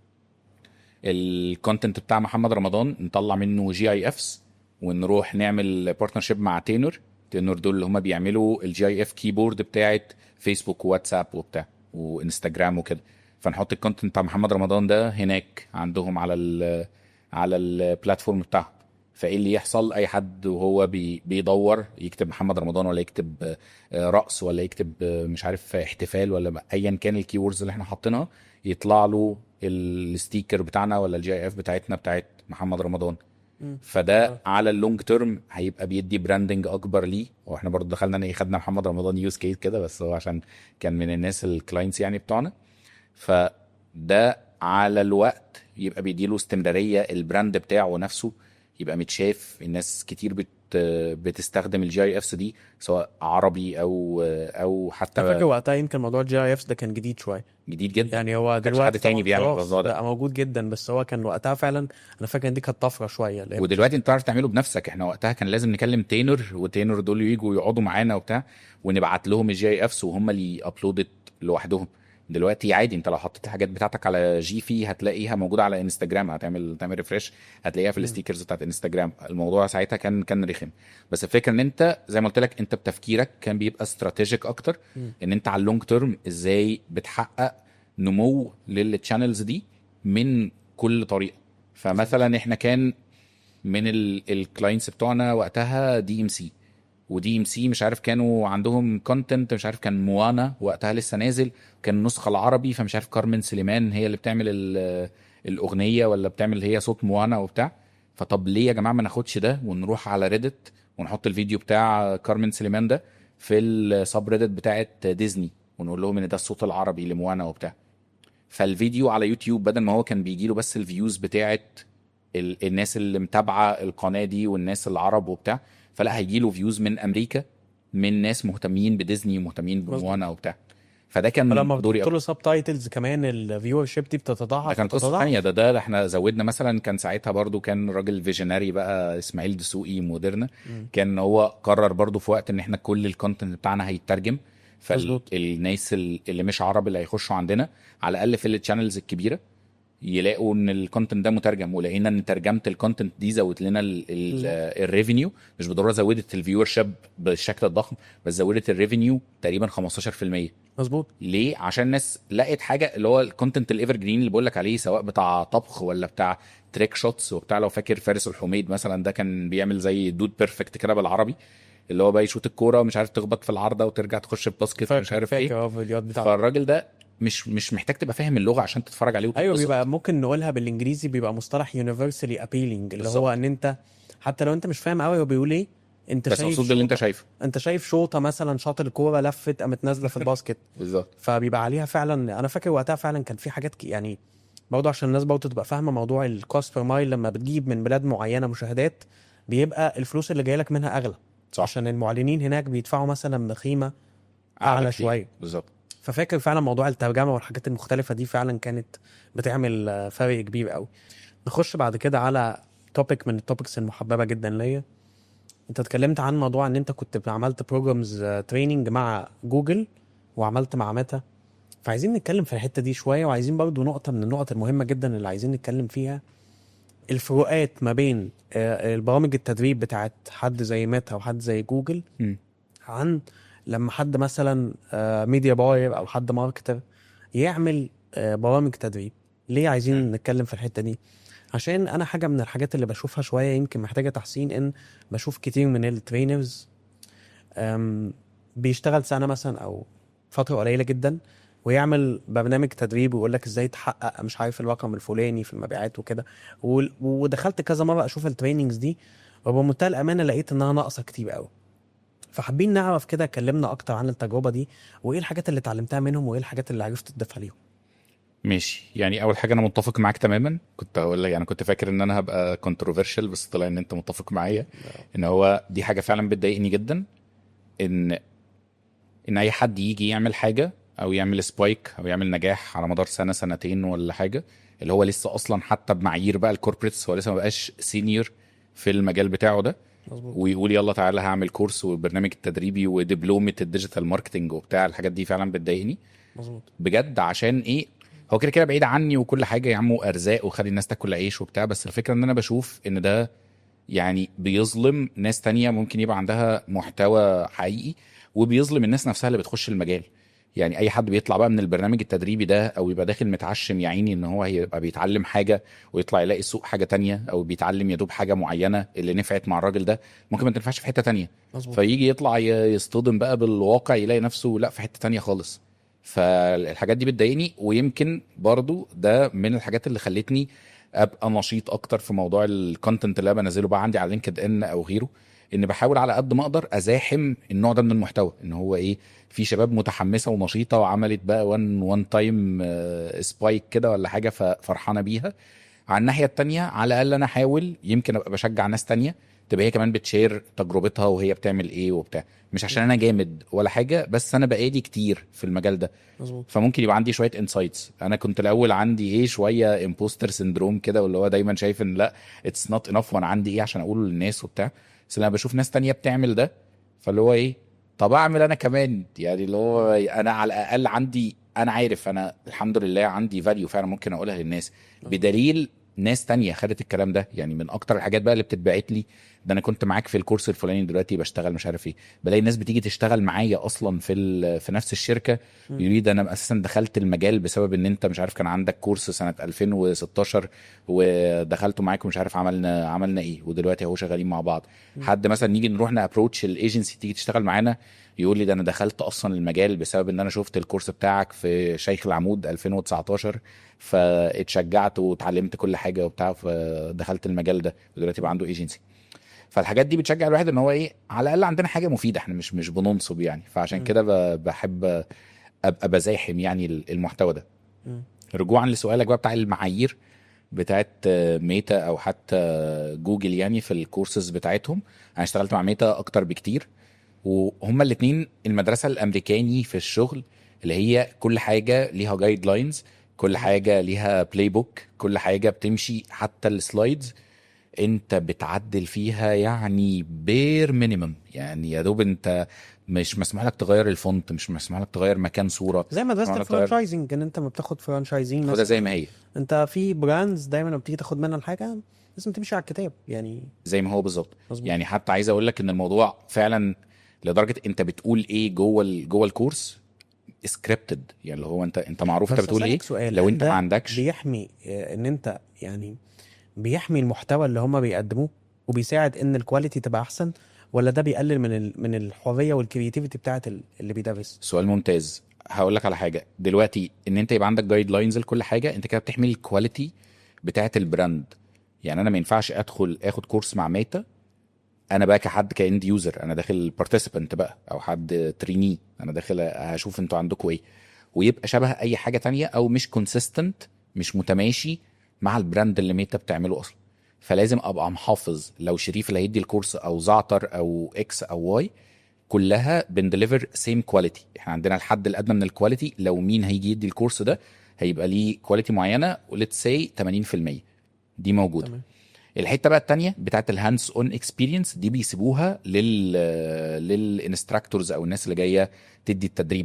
الكونتنت بتاع محمد رمضان نطلع منه جي اي افس ونروح نعمل بارتنرشيب مع تينور تينور دول اللي هم بيعملوا الجي اي اف كيبورد بتاعت فيسبوك وواتساب وبتاع وانستجرام وكده فنحط الكونتنت بتاع محمد رمضان ده هناك عندهم على ال على البلاتفورم بتاعهم فايه اللي يحصل اي حد وهو بي بيدور يكتب محمد رمضان ولا يكتب آه، رقص ولا يكتب آه، مش عارف احتفال ولا ايا كان الكيوردز اللي احنا حاطينها يطلع له الستيكر بتاعنا ولا الجي اي اف بتاعتنا بتاعت محمد رمضان مم. فده آه. على اللونج تيرم هيبقى بيدي براندنج اكبر ليه واحنا برضو دخلنا ايه خدنا محمد رمضان يوز كيس كده بس هو عشان كان من الناس الكلاينتس يعني بتوعنا فده على الوقت يبقى بيديله استمراريه البراند بتاعه نفسه يبقى متشاف الناس كتير بت بتستخدم الجي اي افس دي سواء عربي او او انا فاكر حتى وقتها يمكن موضوع الجي اي افس ده كان جديد شويه جديد جدا يعني هو كانش دلوقتي حد تاني طبعاً بيعمل خلاص الموضوع ده. بقى موجود جدا بس هو كان وقتها فعلا انا فاكر ان دي كانت طفره شويه اللي هي ودلوقتي انت تعرف تعمله بنفسك احنا وقتها كان لازم نكلم تينر وتينر دول يجوا يقعدوا معانا وبتاع ونبعت لهم الجي اي افس وهم اللي ابلودت لوحدهم دلوقتي عادي انت لو حطيت الحاجات بتاعتك على جي في هتلاقيها موجوده على انستجرام هتعمل تعمل ريفرش هتلاقيها في مم. الستيكرز بتاعت انستجرام الموضوع ساعتها كان كان رخم بس الفكره ان انت زي ما قلت لك انت بتفكيرك كان بيبقى استراتيجيك اكتر مم. ان انت على اللونج تيرم ازاي بتحقق نمو للتشانلز دي من كل طريقه فمثلا احنا كان من الكلاينتس بتوعنا وقتها دي ام سي ودي ام سي مش عارف كانوا عندهم كونتنت مش عارف كان موانا وقتها لسه نازل كان النسخه العربي فمش عارف كارمن سليمان هي اللي بتعمل ال- الاغنيه ولا بتعمل هي صوت موانا وبتاع فطب ليه يا جماعه ما ناخدش ده ونروح على ريدت ونحط الفيديو بتاع كارمن سليمان ده في السب ريدت بتاعت ديزني ونقول لهم ان ده الصوت العربي لموانا وبتاع فالفيديو على يوتيوب بدل ما هو كان بيجي له بس الفيوز بتاعت ال- الناس اللي متابعه القناه دي والناس العرب وبتاع فلا هيجي له فيوز من امريكا من ناس مهتمين بديزني ومهتمين مظبوط. بموانا وبتاع فده كان فلما دوري بتحط له سب تايتلز كمان الفيور شيب دي بتتضاعف ده كانت قصه بتتضاعف. ثانيه ده ده احنا زودنا مثلا كان ساعتها برضو كان راجل فيجنري بقى اسماعيل دسوقي مودرنا مم. كان هو قرر برضو في وقت ان احنا كل الكونتنت بتاعنا هيترجم مظبوط. فالناس اللي مش عرب اللي هيخشوا عندنا على الاقل في التشانلز الكبيره يلاقوا ان الكونتنت ده مترجم ولقينا ان ترجمه الكونتنت دي زودت لنا الريفينيو مش بالضروره زودت الفيور شيب بالشكل الضخم بس زودت الريفينيو تقريبا 15% مظبوط ليه عشان الناس لقت حاجه اللي هو الكونتنت الايفر جرين اللي بقول لك عليه سواء بتاع طبخ ولا بتاع تريك شوتس وبتاع لو فاكر فارس الحميد مثلا ده كان بيعمل زي دود بيرفكت كده بالعربي اللي هو بقى يشوط الكوره ومش عارف تخبط في العارضه وترجع تخش بباسكت مش عارف فاكر ايه اه الفيديوهات بتاعته فالراجل ده مش مش محتاج تبقى فاهم اللغه عشان تتفرج عليه ايوه وتتبسط. بيبقى ممكن نقولها بالانجليزي بيبقى مصطلح يونيفرسالي ابيلينج اللي بالظبط. هو ان انت حتى لو انت مش فاهم قوي هو بيقول ايه انت بس شايف مبسوط باللي انت شوطة. شايفه انت شايف شوطه مثلا شاط الكوره لفت قامت نازله في الباسكت بالظبط فبيبقى عليها فعلا انا فاكر وقتها فعلا كان في حاجات ك- يعني برضه عشان الناس برضه تبقى فاهمه موضوع الكوست بير مايل لما بتجيب من بلاد معينه مشاهدات بيبقى الفلوس اللي جايه لك منها اغلى صح عشان المعلنين هناك بيدفعوا مثلا بقيمه اعلى كتير. شويه بالظبط ففاكر فعلا موضوع الترجمه والحاجات المختلفه دي فعلا كانت بتعمل آه، فرق كبير قوي نخش بعد كده على توبيك من التوبكس المحببه جدا ليا انت اتكلمت عن موضوع ان انت كنت عملت بروجرامز تريننج مع جوجل وعملت مع ميتا فعايزين نتكلم في الحته دي شويه وعايزين برضو نقطه من النقط المهمه جدا اللي عايزين نتكلم فيها الفروقات ما بين آه، البرامج التدريب بتاعت حد زي ميتا وحد زي جوجل مم. عن لما حد مثلا ميديا باير او حد ماركتر يعمل آه، برامج تدريب ليه عايزين نتكلم في الحته دي عشان انا حاجه من الحاجات اللي بشوفها شويه يمكن محتاجه تحسين ان بشوف كتير من الترينرز أم، بيشتغل سنه مثلا او فتره قليله جدا ويعمل برنامج تدريب ويقول لك ازاي تحقق مش عارف الرقم الفلاني في المبيعات وكده وال- ودخلت كذا مره اشوف التريننجز دي وبمنتهى الامانه لقيت انها ناقصه كتير قوي فحابين نعرف كده اتكلمنا اكتر عن التجربه دي وايه الحاجات اللي اتعلمتها منهم وايه الحاجات اللي عرفت تضيفها ليهم ماشي يعني اول حاجه انا متفق معاك تماما كنت هقول لك يعني كنت فاكر ان انا هبقى كونتروفيرشال بس طلع ان انت متفق معايا ان هو دي حاجه فعلا بتضايقني جدا ان ان اي حد يجي يعمل حاجه او يعمل سبايك او يعمل نجاح على مدار سنه سنتين ولا حاجه اللي هو لسه اصلا حتى بمعايير بقى الكوربريتس هو لسه ما بقاش سينيور في المجال بتاعه ده مظبوط ويقول يلا تعالى هعمل كورس والبرنامج التدريبي ودبلومه الديجيتال ماركتنج وبتاع الحاجات دي فعلا بتضايقني مظبوط بجد عشان ايه هو كده كده بعيد عني وكل حاجه يا عم ارزاق وخلي الناس تاكل عيش وبتاع بس الفكره ان انا بشوف ان ده يعني بيظلم ناس تانية ممكن يبقى عندها محتوى حقيقي وبيظلم الناس نفسها اللي بتخش المجال يعني اي حد بيطلع بقى من البرنامج التدريبي ده او يبقى داخل متعشم يا عيني ان هو هيبقى بيتعلم حاجه ويطلع يلاقي السوق حاجه تانية او بيتعلم يدوب حاجه معينه اللي نفعت مع الراجل ده ممكن ما تنفعش في حته تانية مظبوط فيجي يطلع ي- يصطدم بقى بالواقع يلاقي نفسه لا في حته تانية خالص فالحاجات دي بتضايقني ويمكن برضو ده من الحاجات اللي خلتني ابقى نشيط اكتر في موضوع الكونتنت اللي انا بنزله بقى عندي على لينكد ان او غيره ان بحاول على قد ما اقدر ازاحم النوع ده من المحتوى ان هو ايه في شباب متحمسه ونشيطه وعملت بقى وان وان تايم سبايك كده ولا حاجه ففرحانه بيها على الناحيه التانية على الاقل انا احاول يمكن ابقى بشجع ناس تانية تبقى هي كمان بتشير تجربتها وهي بتعمل ايه وبتاع مش عشان انا جامد ولا حاجه بس انا بقالي كتير في المجال ده مظبوط فممكن يبقى عندي شويه انسايتس انا كنت الاول عندي ايه شويه امبوستر سندروم كده واللي هو دايما شايف ان لا اتس نوت انف وانا عندي ايه عشان اقوله للناس وبتاع بس لما بشوف ناس تانية بتعمل ده فاللي هو ايه طب اعمل انا كمان يعني اللي هو انا على الاقل عندي انا عارف انا الحمد لله عندي فاليو فعلا ممكن اقولها للناس بدليل ناس تانية خدت الكلام ده يعني من اكتر الحاجات بقى اللي بتتبعت لي ده انا كنت معاك في الكورس الفلاني دلوقتي بشتغل مش عارف ايه بلاقي الناس بتيجي تشتغل معايا اصلا في ال- في نفس الشركه يقولوا لي ده انا اساسا دخلت المجال بسبب ان انت مش عارف كان عندك كورس سنه 2016 ودخلته معاك ومش عارف عملنا عملنا ايه ودلوقتي اهو شغالين مع بعض حد مثلا نيجي نروح نابروتش الايجنسي تيجي تشتغل معانا يقول لي ده انا دخلت اصلا المجال بسبب ان انا شفت الكورس بتاعك في شيخ العمود 2019 فاتشجعت واتعلمت كل حاجه وبتاع فدخلت المجال ده ودلوقتي بقى عنده ايجنسي فالحاجات دي بتشجع الواحد ان هو ايه على الاقل عندنا حاجه مفيده احنا مش مش بننصب يعني فعشان م. كده ب- بحب ابقى بزاحم يعني المحتوى ده م. رجوعا لسؤالك بقى بتاع المعايير بتاعت آه، ميتا او حتى جوجل يعني في الكورسز بتاعتهم انا اشتغلت مع ميتا اكتر بكتير وهما الاتنين المدرسه الامريكاني في الشغل اللي هي كل حاجه ليها جايد لاينز كل حاجه ليها بلاي بوك كل حاجه بتمشي حتى السلايدز انت بتعدل فيها يعني بير مينيمم يعني يا دوب انت مش مسموح لك تغير الفونت مش مسموح لك تغير مكان صوره زي مدرسه وأنا الفرانشايزنج ان انت ما بتاخد فرانشايزين خدها مثلا زي ما هي انت في براندز دايما لما بتيجي تاخد منها الحاجه لازم تمشي على الكتاب يعني زي ما هو بالظبط مظبوط يعني حتى عايز اقول لك ان الموضوع فعلا لدرجه انت بتقول ايه جوه ال- جوه الكورس سكريبتد يعني اللي هو انت انت معروف انت بس بتقول ايه أسألك سؤال لو انت ده ما عندكش بيحمي آه، ان انت يعني بيحمي المحتوى اللي هم بيقدموه وبيساعد ان الكواليتي تبقى احسن ولا ده بيقلل من ال... من الحريه والكرياتيفيتي بتاعت ال- اللي بيدرس سؤال ممتاز هقول لك على حاجه دلوقتي ان انت يبقى عندك جايد لاينز لكل حاجه انت كده بتحمي الكواليتي بتاعت البراند يعني انا ما ينفعش ادخل اخد كورس مع ميتا انا بقى كحد كاند يوزر انا داخل بارتيسيبنت بقى او حد تريني انا داخل هشوف انتوا عندكم ايه ويبقى شبه اي حاجه تانية او مش كونسيستنت مش متماشي مع البراند اللي ميتا بتعمله اصلا فلازم ابقى محافظ لو شريف اللي هيدي الكورس او زعتر او اكس او واي كلها بندليفر سيم كواليتي احنا عندنا الحد الادنى من الكواليتي لو مين هيجي يدي الكورس ده هيبقى ليه كواليتي معينه وليتس سي 80% دي موجوده تمام الحته بقى التانية بتاعت الهاندز اون اكسبيرينس دي بيسيبوها لل للانستراكتورز او الناس اللي جايه تدي التدريب ده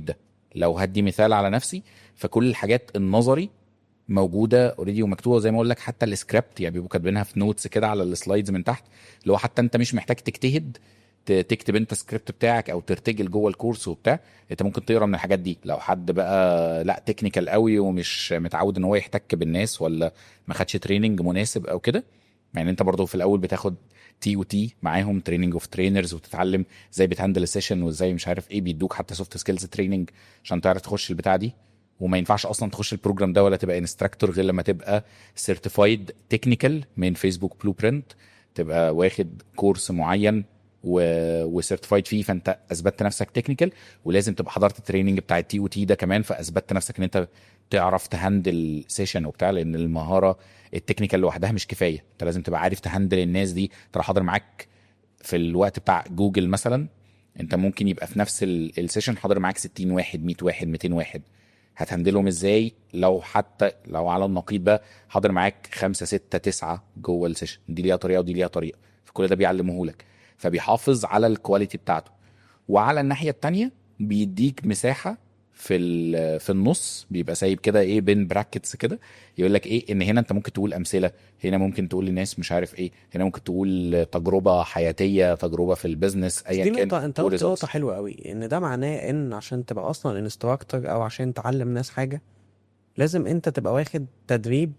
لو هدي مثال على نفسي فكل الحاجات النظري موجوده اوريدي ومكتوبه زي ما اقول لك حتى السكريبت يعني بيبقوا كاتبينها في نوتس كده على السلايدز من تحت اللي هو حتى انت مش محتاج تجتهد ت- تكتب انت السكريبت بتاعك او ترتجل جوه الكورس وبتاع انت ممكن تقرا من الحاجات دي لو حد بقى لا تكنيكال قوي ومش متعود ان هو يحتك بالناس ولا ما خدش تريننج مناسب او كده يعني انت برضو في الاول بتاخد تي وتي معاهم تريننج اوف ترينرز وتتعلم ازاي بتهندل السيشن وازاي مش عارف ايه بيدوك حتى سوفت سكيلز تريننج عشان تعرف تخش البتاع دي وما ينفعش اصلا تخش البروجرام ده ولا تبقى انستراكتور غير لما تبقى سيرتيفايد تكنيكال من فيسبوك بلو برنت تبقى واخد كورس معين و... وسيرتيفايد فيه فانت اثبتت نفسك تكنيكال ولازم تبقى حضرت التريننج بتاع التي او تي ده كمان فاثبتت نفسك ان انت تعرف تهندل سيشن وبتاع لان المهاره التكنيكال لوحدها مش كفايه انت لازم تبقى عارف تهندل الناس دي ترى حاضر معاك في الوقت بتاع جوجل مثلا انت ممكن يبقى في نفس ال- السيشن حاضر معاك 60 واحد 100 واحد 200 واحد هتهندلهم ازاي لو حتى لو على النقيض بقى حاضر معاك خمسة ستة تسعة جوه السيشن دي ليها طريقة ودي ليها طريقة فكل ده بيعلمه لك فبيحافظ على الكواليتي بتاعته وعلى الناحية التانية بيديك مساحة في ال- في النص بيبقى سايب كده ايه بين براكتس كده يقول لك ايه ان هنا انت ممكن تقول امثله هنا ممكن تقول للناس مش عارف ايه هنا ممكن تقول تجربه حياتيه تجربه في البيزنس ايا دي كان نقطة انت قول قلت results. نقطة حلوة قوي ان ده معناه ان عشان تبقى اصلا انستراكتور او عشان تعلم ناس حاجة لازم انت تبقى واخد تدريب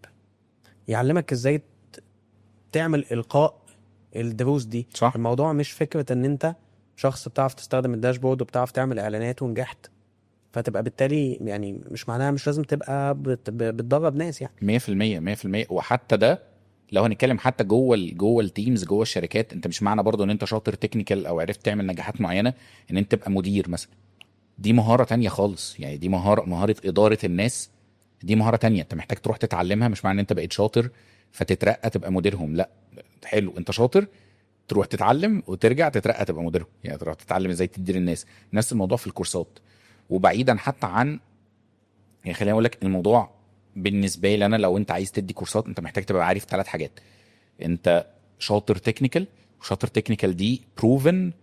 يعلمك ازاي ت- تعمل القاء الدروس دي صح الموضوع مش فكرة ان انت شخص بتعرف تستخدم الداشبورد وبتعرف تعمل اعلانات ونجحت فتبقى بالتالي يعني مش معناها مش لازم تبقى بت- ب- بتدرب ناس يعني 100% 100% وحتى ده لو هنتكلم حتى جوه ال جوه التيمز جوه الشركات انت مش معنى برضو ان انت شاطر تكنيكال او عرفت تعمل نجاحات معينه ان انت تبقى مدير مثلا دي مهاره تانية خالص يعني دي مهاره مهاره اداره الناس دي مهاره تانية انت محتاج تروح تتعلمها مش معنى ان انت بقيت شاطر فتترقى تبقى مديرهم لا حلو انت شاطر تروح تتعلم وترجع تترقى تبقى مديرهم يعني تروح تتعلم ازاي تدير الناس نفس الموضوع في الكورسات وبعيدا حتى عن يعني خليني اقول لك الموضوع بالنسبه لي انا لو انت عايز تدي كورسات انت محتاج تبقى عارف ثلاث حاجات انت شاطر تكنيكال وشاطر تكنيكال دي بروفن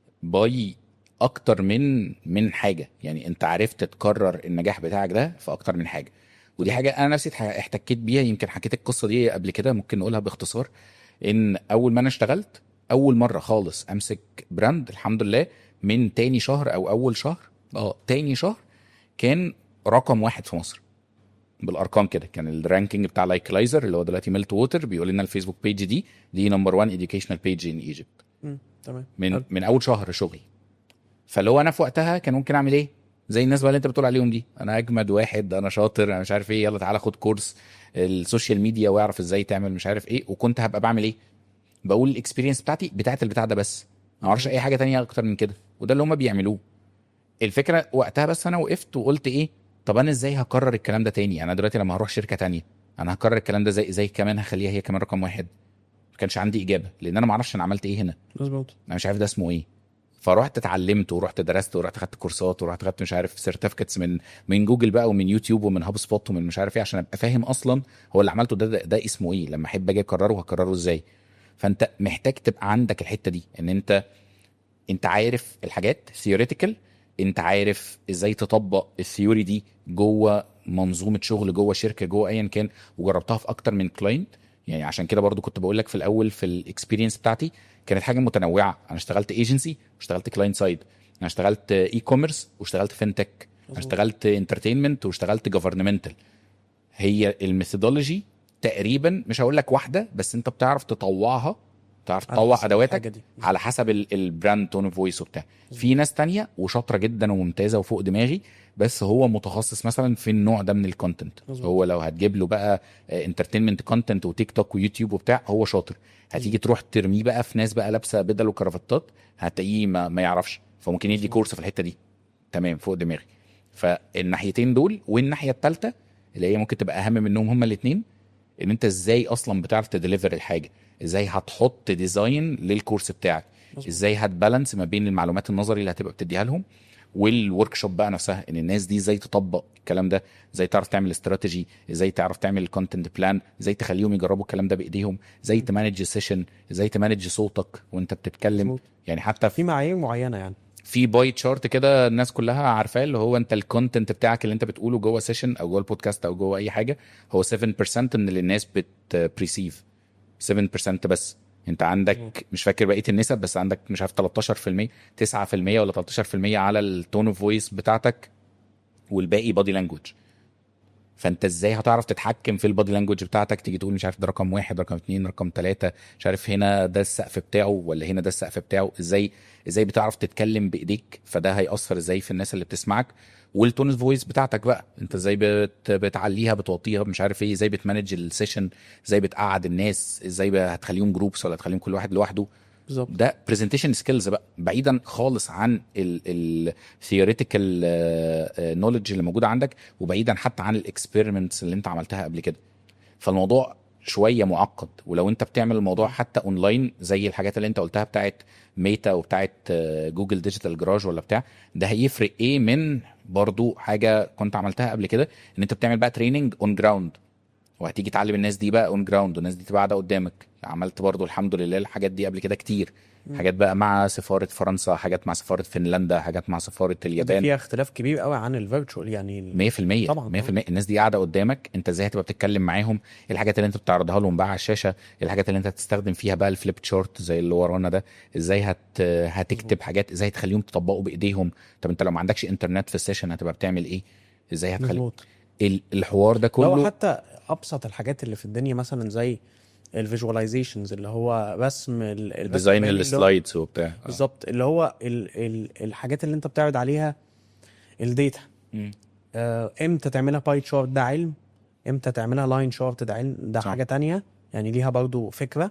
باي اكتر من من حاجه يعني انت عرفت تكرر النجاح بتاعك ده في اكتر من حاجه ودي حاجه انا نفسي اتح- احتكيت بيها يمكن حكيت القصه دي قبل كده ممكن نقولها باختصار ان اول ما انا اشتغلت اول مره خالص امسك براند الحمد لله من تاني شهر او اول شهر اه تاني شهر كان رقم واحد في مصر بالارقام كده كان الرانكينج بتاع لايكلايزر اللي هو دلوقتي ميلت ووتر بيقول لنا الفيسبوك بيج دي دي نمبر 1 educational بيج ان ايجيبت مم. تمام من حلو. من اول شهر شغلي فاللي هو انا في وقتها كان ممكن اعمل ايه زي الناس بقى اللي انت بتقول عليهم دي انا اجمد واحد انا شاطر انا مش عارف ايه يلا تعالى خد كورس السوشيال ميديا واعرف ازاي تعمل مش عارف ايه وكنت هبقى بعمل ايه بقول الاكسبيرينس بتاعتي بتاعت البتاع ده بس ما اعرفش اي حاجه تانية اكتر من كده وده اللي هم بيعملوه الفكره وقتها بس انا وقفت وقلت ايه طب انا ازاي هكرر الكلام ده تاني انا دلوقتي لما هروح شركه تانية انا هكرر الكلام ده زي زي كمان هخليها هي كمان رقم واحد ما كانش عندي اجابه لان انا ما اعرفش انا عملت ايه هنا مظبوط انا مش عارف ده اسمه ايه فرحت اتعلمت ورحت درست ورحت خدت كورسات ورحت خدت مش عارف سيرتيفيكتس من من جوجل بقى ومن يوتيوب ومن هاب سبوت ومن مش عارف ايه عشان ابقى فاهم اصلا هو اللي عملته ده, ده ده اسمه ايه لما احب اجي اكرره هكرره ازاي فانت محتاج تبقى عندك الحته دي ان انت انت عارف الحاجات ثيوريتيكال انت عارف ازاي تطبق الثيوري دي جوه منظومه شغل جوه شركه جوه ايا كان وجربتها في اكتر من كلاينت يعني عشان كده برضو كنت بقول لك في الاول في الاكسبيرينس بتاعتي كانت حاجه متنوعه انا اشتغلت ايجنسي واشتغلت كلاينت سايد انا اشتغلت اي كوميرس واشتغلت فينتك انا مظبوط. اشتغلت انترتينمنت واشتغلت جوفرنمنتال هي الميثودولوجي تقريبا مش هقول لك واحده بس انت بتعرف تطوعها تعرف على تطوع حسب ادواتك الحاجة دي. على حسب ال- البراند تون اوف فويس وبتاع في ناس تانية وشاطره جدا وممتازه وفوق دماغي بس هو متخصص مثلا في النوع ده من الكونتنت مظبوط. هو لو هتجيب له بقى انترتينمنت كونتنت وتيك توك ويوتيوب وبتاع هو شاطر هتيجي تروح ترميه بقى في ناس بقى لابسه بدل وكرافتات هتلاقيه ما, ما يعرفش فممكن يدي كورس في الحته دي تمام فوق دماغي فالناحيتين دول والناحيه الثالثه اللي هي ممكن تبقى اهم منهم هما الاثنين ان انت ازاي اصلا بتعرف تديليفر الحاجه ازاي هتحط ديزاين للكورس بتاعك مظبوط. ازاي هتبالانس ما بين المعلومات النظري اللي هتبقى بتديها لهم والورك شوب بقى نفسها ان الناس دي ازاي تطبق الكلام ده ازاي تعرف تعمل استراتيجي ازاي تعرف تعمل الكونتنت بلان ازاي تخليهم يجربوا الكلام ده بايديهم ازاي تمانج السيشن ازاي تمانج صوتك وانت بتتكلم مظبوط. يعني حتى في في معايير معينه يعني في باي تشارت كده الناس كلها عارفاه اللي هو انت الكونتنت بتاعك اللي انت بتقوله جوه سيشن او جوه البودكاست او جوه اي حاجه هو 7% من اللي الناس بتبريسيف 7% بس انت عندك مش فاكر بقيه النسب بس عندك مش عارف 13% 9% ولا 13% على التون اوف فويس بتاعتك والباقي بادي لانجوج فانت ازاي هتعرف تتحكم في البادي لانجوج بتاعتك تيجي تقول مش عارف ده رقم واحد رقم اتنين رقم تلاتة مش عارف هنا ده السقف بتاعه ولا هنا ده السقف بتاعه ازاي ازاي بتعرف تتكلم بايديك فده هيأثر ازاي في الناس اللي بتسمعك والتون اوف فويس بتاعتك بقى انت ازاي بت... بتعليها بتوطيها مش عارف ايه ازاي بتمانج السيشن ازاي بتقعد الناس ازاي ب- هتخليهم جروبس ولا هتخليهم كل واحد لوحده بالظبط ده برزنتيشن سكيلز بقى بعيدا خالص عن الثيوريتيكال نولج اللي موجوده عندك وبعيدا حتى عن الاكسبيرمنتس اللي انت عملتها قبل كده فالموضوع شويه معقد ولو انت بتعمل الموضوع حتى اونلاين زي الحاجات اللي انت قلتها بتاعت ميتا وبتاعت آه، جوجل ديجيتال جراج ولا بتاع ده هيفرق ايه من برضو حاجه كنت عملتها قبل كده ان انت بتعمل بقى تريننج اون جراوند وهتيجي تعلم الناس دي بقى اون جراوند والناس دي تبقى قاعده قدامك عملت برضو الحمد لله الحاجات دي قبل كده كتير حاجات بقى مع سفاره فرنسا حاجات مع سفاره فنلندا حاجات مع سفاره دي اليابان فيها اختلاف كبير قوي عن الفيرتشوال يعني ال- 100% طبعاً، 100% الناس دي قاعده قدامك انت ازاي هتبقى بتتكلم معاهم ايه الحاجات اللي انت بتعرضها لهم بقى على الشاشه ايه الحاجات اللي انت هتستخدم فيها بقى الفليب شورت زي اللي ورانا ده ازاي هت هتكتب حاجات ازاي تخليهم تطبقوا بايديهم طب انت لو ما عندكش انترنت في السيشن هتبقى بتعمل ايه ازاي هتخلي مظبوط ال- الحوار ده لو كله حتى ابسط الحاجات اللي في الدنيا مثلا زي الفيجواليزيشنز اللي هو رسم ال- الرسم ديزاين اللي هو- السلايدز وبتاع آه. بالظبط اللي هو ال ال الحاجات اللي انت بتعرض عليها الداتا مم. آه امتى تعملها باي تشارت ده علم امتى تعملها لاين شارت ده علم ده صح. حاجه تانية يعني ليها برضو فكره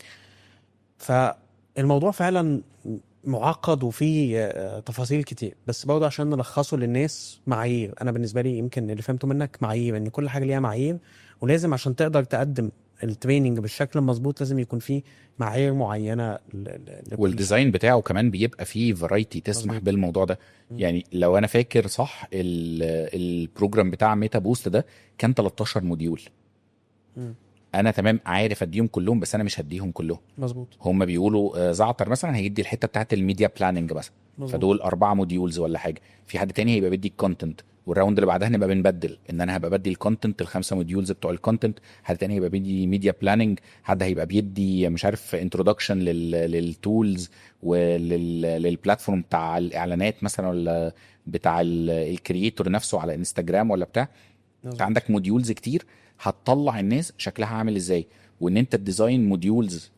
فالموضوع فعلا معقد وفيه آه، تفاصيل كتير بس برضه عشان نلخصه للناس معايير انا بالنسبه لي يمكن اللي فهمته منك معايير ان كل حاجه ليها معايير ولازم عشان تقدر تقدم التريننج بالشكل المظبوط لازم يكون فيه معايير معينه ل- ل- لكل والديزاين بتاعه كمان بيبقى فيه فرايتي تسمح مظبوط. بالموضوع ده يعني لو انا فاكر صح ال- البروجرام بتاع ميتا بوست ده كان 13 موديول مم. انا تمام عارف اديهم كلهم بس انا مش هديهم كلهم مظبوط هم بيقولوا آه، زعتر مثلا هيدي الحته بتاعت الميديا بلاننج مثلا مظبوط. فدول اربعه موديولز ولا حاجه في حد تاني هيبقى بيدي الكونتنت والراوند اللي بعدها نبقى بنبدل ان انا هبقى بدي الكونتنت الخمسه موديولز بتوع الكونتنت حد تاني هيبقى بيدي ميديا بلاننج حد هيبقى بيدي مش عارف انتروداكشن للتولز وللبلاتفورم بتاع الاعلانات مثلا ولا بتاع الكرييتور نفسه على انستجرام ولا بتاع انت مظبوط. عندك موديولز كتير هتطلع الناس شكلها عامل ازاي وان انت تديزاين موديولز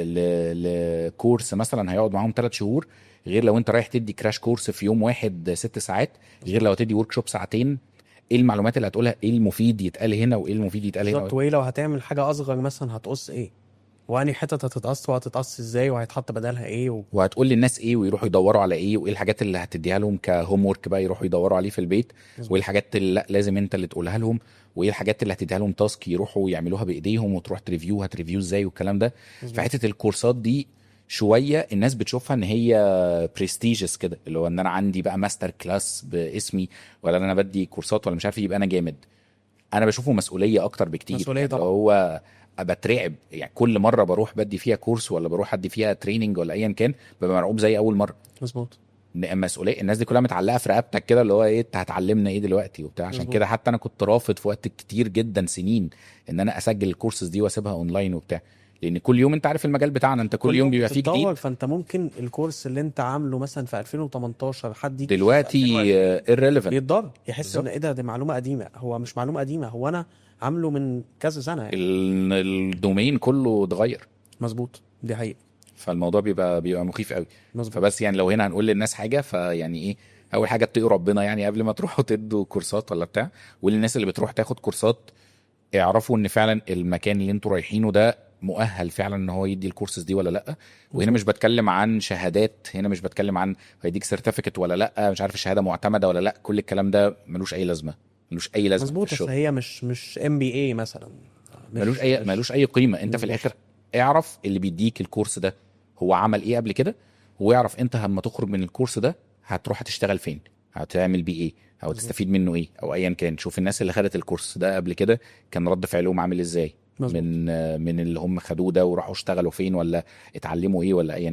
لكورس مثلا هيقعد معاهم ثلاث شهور غير لو انت رايح تدي كراش كورس في يوم واحد ست ساعات غير لو هتدي ورك شوب ساعتين ايه المعلومات اللي هتقولها ايه المفيد يتقال هنا وايه المفيد يتقال هنا بالظبط وايه لو هتعمل حاجه اصغر مثلا هتقص ايه واني حتت هتتقص وهتتقص ازاي وهيتحط بدلها ايه و... وهتقول للناس ايه ويروحوا يدوروا على ايه وايه الحاجات اللي هتديها لهم كهوم ورك بقى يروحوا يدوروا عليه في البيت مظبوط. وايه الحاجات اللي لا لازم انت اللي تقولها لهم وايه الحاجات اللي هتديها لهم تاسك يروحوا يعملوها بايديهم وتروح تريفيو هتريفيو ازاي والكلام ده مظبوط. فحته الكورسات دي شويه الناس بتشوفها ان هي برستيجس كده اللي هو ان انا عندي بقى ماستر كلاس باسمي ولا انا بدي كورسات ولا مش عارف إيه، يبقى انا جامد انا بشوفه مسؤوليه اكتر بكتير مسؤولية يعني طبعا. هو بترعب يعني كل مره بروح بدي فيها كورس ولا بروح ادي فيها تريننج ولا ايا كان ببقى مرعوب زي اول مره مظبوط إن مسؤوليه الناس دي كلها متعلقه في رقبتك كده اللي هو ايه انت هتعلمنا ايه دلوقتي وبتاع عشان مظبوط. كده حتى انا كنت رافض في وقت كتير جدا سنين ان انا اسجل الكورسز دي واسيبها اونلاين وبتاع لان كل يوم انت عارف المجال بتاعنا انت كل, يوم بيبقى فيه بتتطور، جديد فانت ممكن الكورس اللي انت عامله مثلا في 2018 حد يجي في دلوقتي 2020 irrelevant يتضر يحس بالظبط. ان ايه ده دي معلومه قديمه هو مش معلومه قديمه هو انا عامله من كذا سنه يعني. ال- الدومين كله اتغير مظبوط دي حقيقه فالموضوع بيبقى بيبقى مخيف قوي مظبوط فبس يعني لو هنا هنقول للناس حاجه فيعني ايه اول حاجه اتقوا ربنا يعني قبل ما تروحوا تدوا كورسات ولا بتاع وللناس اللي بتروح تاخد كورسات اعرفوا ان فعلا المكان اللي انتوا رايحينه ده مؤهل فعلا ان هو يدي الكورسز دي ولا لا وهنا مش بتكلم عن شهادات هنا مش بتكلم عن هيديك سيرتيفيكت ولا لا مش عارف الشهاده معتمده ولا لا كل الكلام ده ملوش اي لازمه ملوش اي لازمه مظبوط في اصل الشغل هي مش مش ام بي اي مثلا مش- ملوش اي مش- ملوش اي قيمه انت في مظبوط. الاخر اعرف اللي بيديك الكورس ده هو عمل ايه قبل كده واعرف انت لما تخرج من الكورس ده هتروح تشتغل فين هتعمل بيه ايه او مظبوط. تستفيد منه ايه او ايا كان شوف الناس اللي خدت الكورس ده قبل كده كان رد فعلهم عامل ازاي مظبوط. من آه، من اللي هم خدوه ده وراحوا اشتغلوا فين ولا اتعلموا ايه ولا ايا كان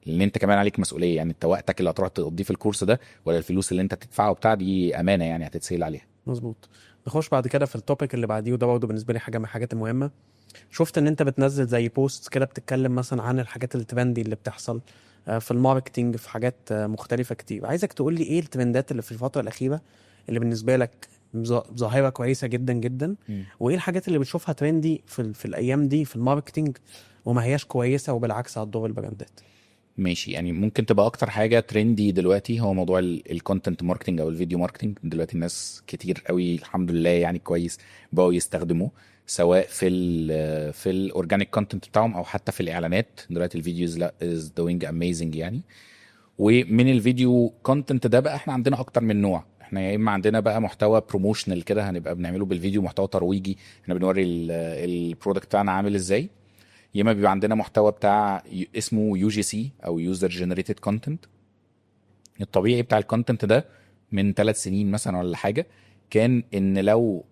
لان انت كمان عليك مسؤوليه يعني انت وقتك اللي هتروح تقضيه في الكورس ده ولا الفلوس اللي انت تدفعها وبتاع دي امانه يعني هتتسال عليها مظبوط نخش بعد كده في التوبيك اللي بعديه وده برضه بالنسبه لي حاجه من الحاجات المهمه شفت ان انت بتنزل زي بوست كده بتتكلم مثلا عن الحاجات الترندي اللي بتحصل آه، في الماركتينج في حاجات آه، مختلفه كتير عايزك تقول لي ايه الترندات اللي في الفتره الاخيره اللي بالنسبه لك ظا- ظاهره كويسه جدا جدا وايه الحاجات اللي بتشوفها ترندي في, ال- في الايام دي في الماركتينج وما هياش كويسه وبالعكس هتضر البراندات ماشي يعني ممكن تبقى اكتر حاجه ترندي دلوقتي هو موضوع الكونتنت ماركتنج او الفيديو ماركتنج دلوقتي الناس كتير قوي الحمد لله يعني كويس بقوا يستخدموه سواء في ال في الاورجانيك كونتنت بتاعهم او حتى في الاعلانات دلوقتي الفيديوز لا از دوينج اميزنج يعني ومن الفيديو كونتنت ده بقى احنا عندنا اكتر من نوع احنا يا اما عندنا بقى محتوى بروموشنال كده هنبقى بنعمله بالفيديو محتوى ترويجي احنا بنوري البرودكت بتاعنا عامل ازاي يا اما بيبقى عندنا محتوى بتاع ي- اسمه يو جي سي او يوزر جنريتد كونتنت الطبيعي بتاع الكونتنت ده من ثلاث سنين مثلا ولا حاجه كان ان لو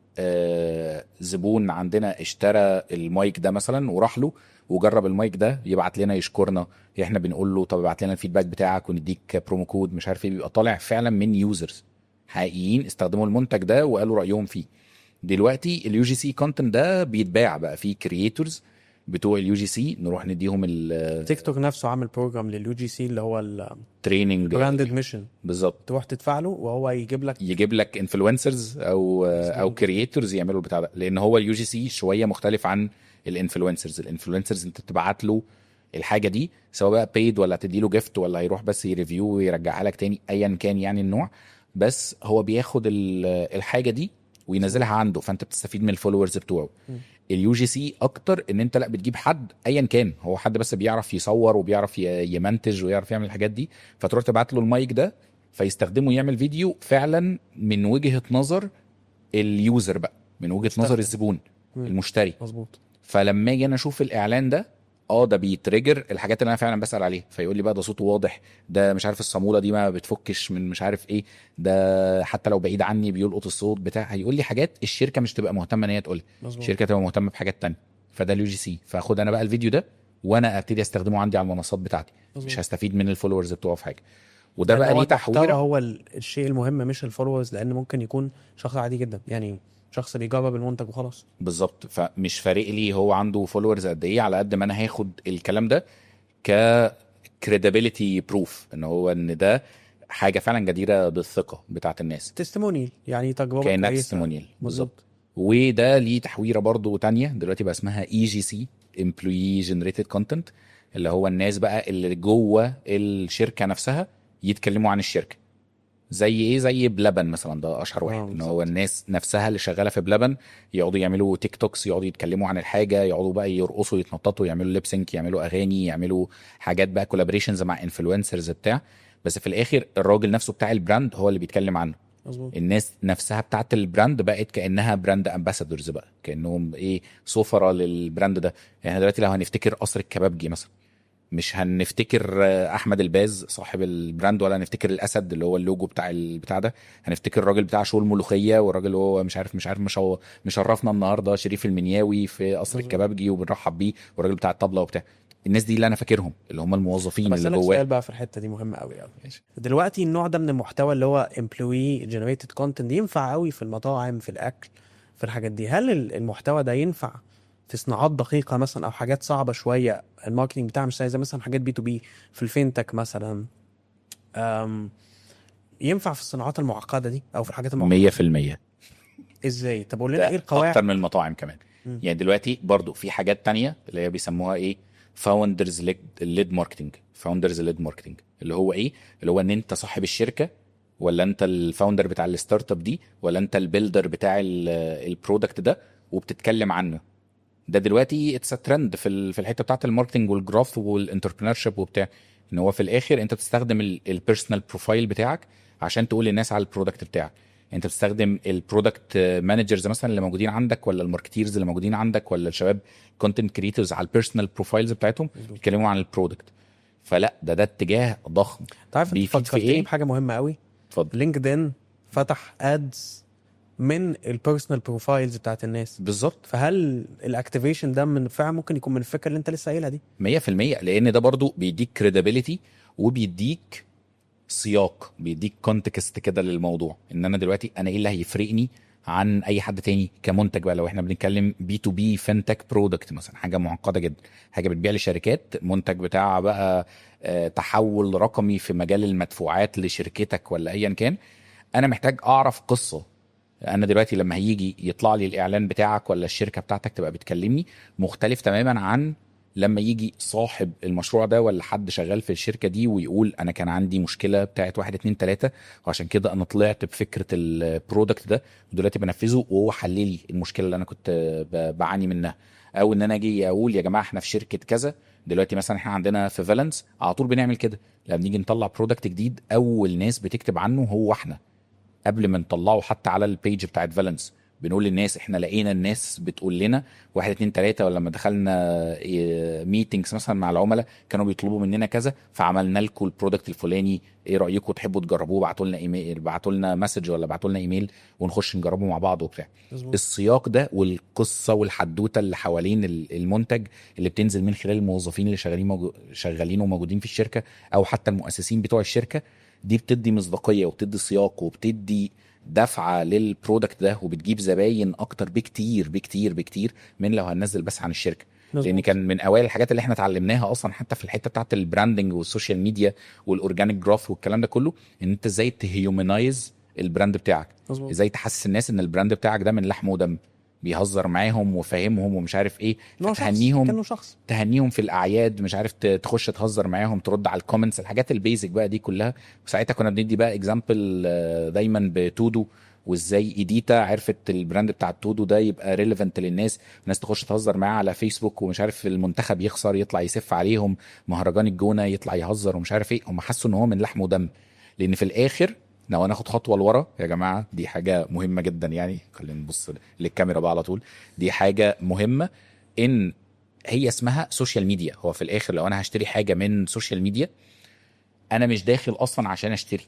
آه، زبون عندنا اشترى المايك ده مثلا وراح له وجرب المايك ده يبعت لنا يشكرنا احنا بنقول له طب ابعت لنا الفيدباك بتاعك ونديك برومو كود مش عارف ايه بيبقى طالع فعلا من يوزرز حقيقيين استخدموا المنتج ده وقالوا رايهم فيه دلوقتي اليو جي سي كونتنت ده بيتباع بقى في كرييتورز بتوع اليو جي سي نروح نديهم تيك توك نفسه عامل بروجرام لليو جي سي اللي هو التريننج البراندد ميشن بالظبط تروح تدفع له وهو يجيب لك يجيب لك انفلونسرز او او كرييتورز يعملوا البتاع ده لان هو اليو جي سي شويه مختلف عن الانفلونسرز الانفلونسرز انت بتبعت له الحاجه دي سواء بقى بيد ولا تدي له جيفت ولا هيروح بس يريفيو ويرجعها لك تاني ايا كان يعني النوع بس هو بياخد ال- الحاجه دي وينزلها عنده فانت بتستفيد من الفولورز بتوعه م. اليو جي سي اكتر ان انت لا بتجيب حد ايا كان هو حد بس بيعرف يصور وبيعرف ي- يمنتج ويعرف يعمل الحاجات دي فتروح تبعت له المايك ده فيستخدمه يعمل فيديو فعلا من وجهه نظر اليوزر بقى من وجهه مستخدم. نظر الزبون مم. المشتري مظبوط فلما اجي انا اشوف الاعلان ده اه ده بيتريجر الحاجات اللي انا فعلا بسال عليها فيقول لي بقى ده صوته واضح ده مش عارف الصاموله دي ما بتفكش من مش عارف ايه ده حتى لو بعيد عني بيلقط الصوت بتاع هيقول لي حاجات الشركه مش تبقى مهتمه ان هي تقول مظبوط الشركه تبقى مهتمه بحاجات تانية فده اليو جي سي فاخد انا بقى الفيديو ده وانا ابتدي استخدمه عندي على المنصات بتاعتي مظبوط. مش هستفيد من الفولورز بتوعه في حاجه وده لأن بقى هو ليه المحتوى تحويره هو ال- الشيء المهم مش الفولورز لان ممكن يكون شخص عادي جدا يعني شخص بيجرب المنتج وخلاص بالظبط فمش فارق لي هو عنده فولورز قد ايه على قد ما انا هاخد الكلام ده ك credibility بروف ان هو ان ده حاجه فعلا جديره بالثقه بتاعت الناس تستمونيال يعني تجربه كانها كويسة. تستمونيال بالظبط بالظبط وده ليه تحويره برضو تانية دلوقتي بقى اسمها اي جي سي employee generated content اللي هو الناس بقى اللي جوه الشركه نفسها يتكلموا عن الشركه زي ايه زي بلبن مثلا ده اشهر واحد آه، ان بالظبط. هو الناس نفسها اللي شغاله في بلبن يقعدوا يعملوا تيك توكس يقعدوا يتكلموا عن الحاجه يقعدوا بقى يرقصوا يتنططوا يعملوا ليب سينك يعملوا اغاني يعملوا حاجات بقى كولابريشنز مع انفلونسرز بتاع بس في الاخر الراجل نفسه بتاع البراند هو اللي بيتكلم عنه مظبوط الناس نفسها بتاعت البراند بقت كانها براند امباسادورز بقى كانهم ايه سفراء للبراند ده يعني دلوقتي لو هنفتكر قصر الكبابجي مثلا مش هنفتكر آه، احمد الباز صاحب البراند ولا هنفتكر الاسد اللي هو اللوجو بتاع البتاع ده هنفتكر الراجل بتاع شو الملوخيه والراجل اللي هو مش عارف مش عارف مش هو مشرفنا النهارده شريف المنياوي في قصر مظبوط. الكبابجي وبنرحب بيه والراجل بتاع الطبله وبتاع الناس دي اللي انا فاكرهم اللي هم الموظفين بس اللي لك جواه سؤال بقى في الحته دي مهم قوي قوي دلوقتي النوع ده من المحتوى اللي هو employee generated content ينفع قوي في المطاعم في الاكل في الحاجات دي هل ال- المحتوى ده ينفع في صناعات دقيقه مثلا او حاجات صعبه شويه الماركتنج بتاعها مش زي مثلا حاجات بي تو بي في الفينتك مثلا أم ينفع في الصناعات المعقده دي او في الحاجات المعقده 100% ازاي طب قول لنا ده ايه القواعد اكتر من المطاعم كمان مم. يعني دلوقتي برضو في حاجات تانية اللي هي بيسموها ايه فاوندرز ليد ماركتنج فاوندرز ليد ماركتنج اللي هو ايه اللي هو ان انت صاحب الشركه ولا انت الفاوندر بتاع الستارت اب دي ولا انت البيلدر بتاع البرودكت ده وبتتكلم عنه ده دلوقتي اتس ترند في ال- في الحته بتاعت الماركتنج والجروث والانتربرينور وبتاع ان هو في الاخر انت بتستخدم البيرسونال بروفايل بتاعك عشان تقول للناس على البرودكت بتاعك انت بتستخدم البرودكت مانجرز مثلا اللي موجودين عندك ولا الماركتيرز اللي موجودين عندك ولا الشباب كونتنت كريتورز على البيرسونال بروفايلز بتاعتهم مظبوط. يتكلموا عن البرودكت فلا ده ده اتجاه ضخم تعرف انت بيفيد في فكرتني إيه؟ بحاجه مهمه قوي اتفضل لينكدين فتح ادز من البيرسونال بروفايلز بتاعت الناس بالظبط فهل الاكتيفيشن ده من فعلا ممكن يكون من الفكره اللي انت لسه قايلها دي 100% لان ده برضو بيديك كريديبيليتي وبيديك سياق بيديك كونتكست كده للموضوع ان انا دلوقتي انا ايه اللي هيفرقني عن اي حد تاني كمنتج بقى لو احنا بنتكلم بي تو بي فinTech برودكت مثلا حاجه معقده جدا حاجه بتبيع لشركات منتج بتاع بقى آه، تحول رقمي في مجال المدفوعات لشركتك ولا ايا كان انا محتاج اعرف قصه انا دلوقتي لما هيجي يطلع لي الاعلان بتاعك ولا الشركه بتاعتك تبقى بتكلمني مختلف تماما عن لما يجي صاحب المشروع ده ولا حد شغال في الشركه دي ويقول انا كان عندي مشكله بتاعت واحد اتنين تلاته وعشان كده انا طلعت بفكره البرودكت ده ودلوقتي بنفذه وهو حل لي المشكله اللي انا كنت ب- بعاني منها او ان انا اجي اقول يا جماعه احنا في شركه كذا دلوقتي مثلا احنا عندنا في فالنس على طول بنعمل كده لما بنيجي نطلع برودكت جديد اول ناس بتكتب عنه هو احنا قبل ما نطلعه حتى على البيج بتاعت فالنس بنقول للناس احنا لقينا الناس بتقول لنا واحد اتنين تلاته ولما دخلنا ميتنجز مثلا مع العملاء كانوا بيطلبوا مننا كذا فعملنا لكم البرودكت الفلاني ايه رايكم تحبوا تجربوه ابعتوا لنا ايميل ابعتوا لنا مسج ولا ابعتوا لنا ايميل ونخش نجربه مع بعض وبتاع مظبوط السياق ده والقصه والحدوته اللي حوالين ال- المنتج اللي بتنزل من خلال الموظفين اللي شغالين موجو... شغالين وموجودين في الشركه او حتى المؤسسين بتوع الشركه دي بتدي مصداقيه وبتدي سياق وبتدي دفعه للبرودكت ده وبتجيب زباين اكتر بكتير بكتير بكتير من لو هننزل بس عن الشركه لان مظبوط. كان من اوائل الحاجات اللي احنا اتعلمناها اصلا حتى في الحته بتاعت البراندنج والسوشيال ميديا والاورجانيك جروث والكلام ده كله ان انت ازاي تهيومنايز البراند بتاعك مظبوط ازاي تحسس الناس ان البراند بتاعك ده من لحم ودم بيهزر معاهم وفاهمهم ومش عارف ايه إن هو شخص فتهنيهم كانه شخص تهنيهم في الاعياد مش عارف ت- تخش تهزر معاهم ترد على الكومنتس الحاجات البيزك بقى دي كلها وساعتها كنا بندي بقى اكزامبل دايما بتودو وازاي ايديتا عرفت البراند بتاع التودو ده يبقى ريليفنت للناس الناس تخش تهزر معاه على فيسبوك ومش عارف المنتخب يخسر يطلع يسف عليهم مهرجان الجونه يطلع يهزر ومش عارف ايه هم حسوا ان هو من لحم ودم لان في الاخر لو انا اخد خطوه لورا يا جماعه دي حاجه مهمه جدا يعني خلينا نبص للكاميرا بقى على طول دي حاجه مهمه ان هي اسمها سوشيال ميديا هو في الاخر لو انا هشتري حاجه من سوشيال ميديا انا مش داخل اصلا عشان اشتري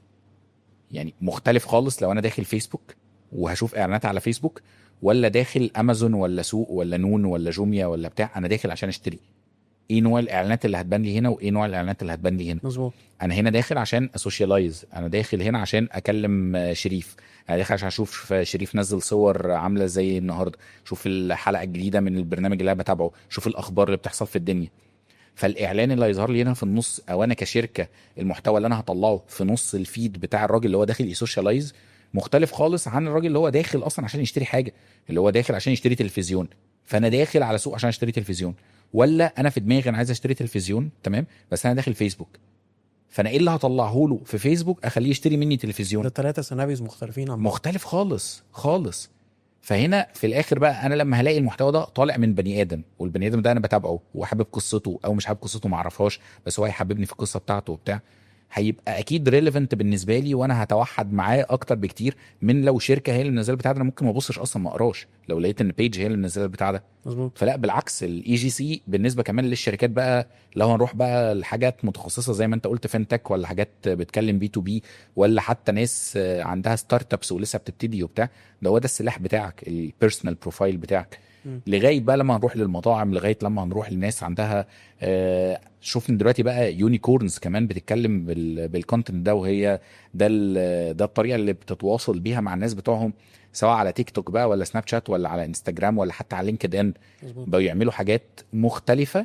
يعني مختلف خالص لو انا داخل فيسبوك وهشوف اعلانات على فيسبوك ولا داخل امازون ولا سوق ولا نون ولا جوميا ولا بتاع انا داخل عشان اشتري ايه نوع الاعلانات اللي هتبان لي هنا وايه نوع الاعلانات اللي هتبان لي هنا مظبوط انا هنا داخل عشان اسوشيالايز انا داخل هنا عشان اكلم آه، شريف انا داخل عشان اشوف شريف نزل صور عامله زي النهارده شوف الحلقه الجديده من البرنامج اللي انا بتابعه شوف الاخبار اللي بتحصل في الدنيا فالاعلان اللي هيظهر لي هنا في النص او انا كشركه المحتوى اللي انا هطلعه في نص الفيد بتاع الراجل اللي هو داخل يسوشيالايز مختلف خالص عن الراجل اللي هو داخل اصلا عشان يشتري حاجه اللي هو داخل عشان يشتري تلفزيون فانا داخل على سوق عشان اشتري تلفزيون ولا انا في دماغي انا عايز اشتري تلفزيون تمام بس انا داخل فيسبوك فانا ايه اللي هطلعه له في فيسبوك اخليه يشتري مني تلفزيون ده ثلاثة سيناريوز مختلفين عن بعض مختلف خالص خالص فهنا في الاخر بقى انا لما هلاقي المحتوى ده طالع من بني ادم والبني ادم ده انا بتابعه وحابب قصته او مش حابب قصته ما اعرفهاش بس هو هيحببني في القصه بتاعته وبتاع هيبقى اكيد ريليفنت بالنسبه لي وانا هتوحد معاه اكتر بكتير من لو شركه هي اللي منزله البتاع ده انا ممكن ما ابصش اصلا ما اقراش لو لقيت ان بيج هي اللي منزله البتاع ده مظبوط فلا بالعكس الاي جي سي بالنسبه كمان للشركات بقى لو هنروح بقى لحاجات متخصصه زي ما انت قلت فينتك ولا حاجات بتكلم بي تو بي ولا حتى ناس آه، عندها ستارت ابس ولسه بتبتدي وبتاع ده هو ده السلاح بتاعك البيرسونال بروفايل بتاعك مم. لغايه بقى لما هنروح للمطاعم لغايه لما هنروح لناس عندها آه، شفنا دلوقتي بقى يونيكورنز كمان بتتكلم بال- بالكونتنت ده وهي ده ال- ده الطريقه اللي بتتواصل بيها مع الناس بتوعهم سواء على تيك توك بقى ولا سناب شات ولا على انستجرام ولا حتى على لينكد ان مظبوط بقوا يعملوا حاجات مختلفه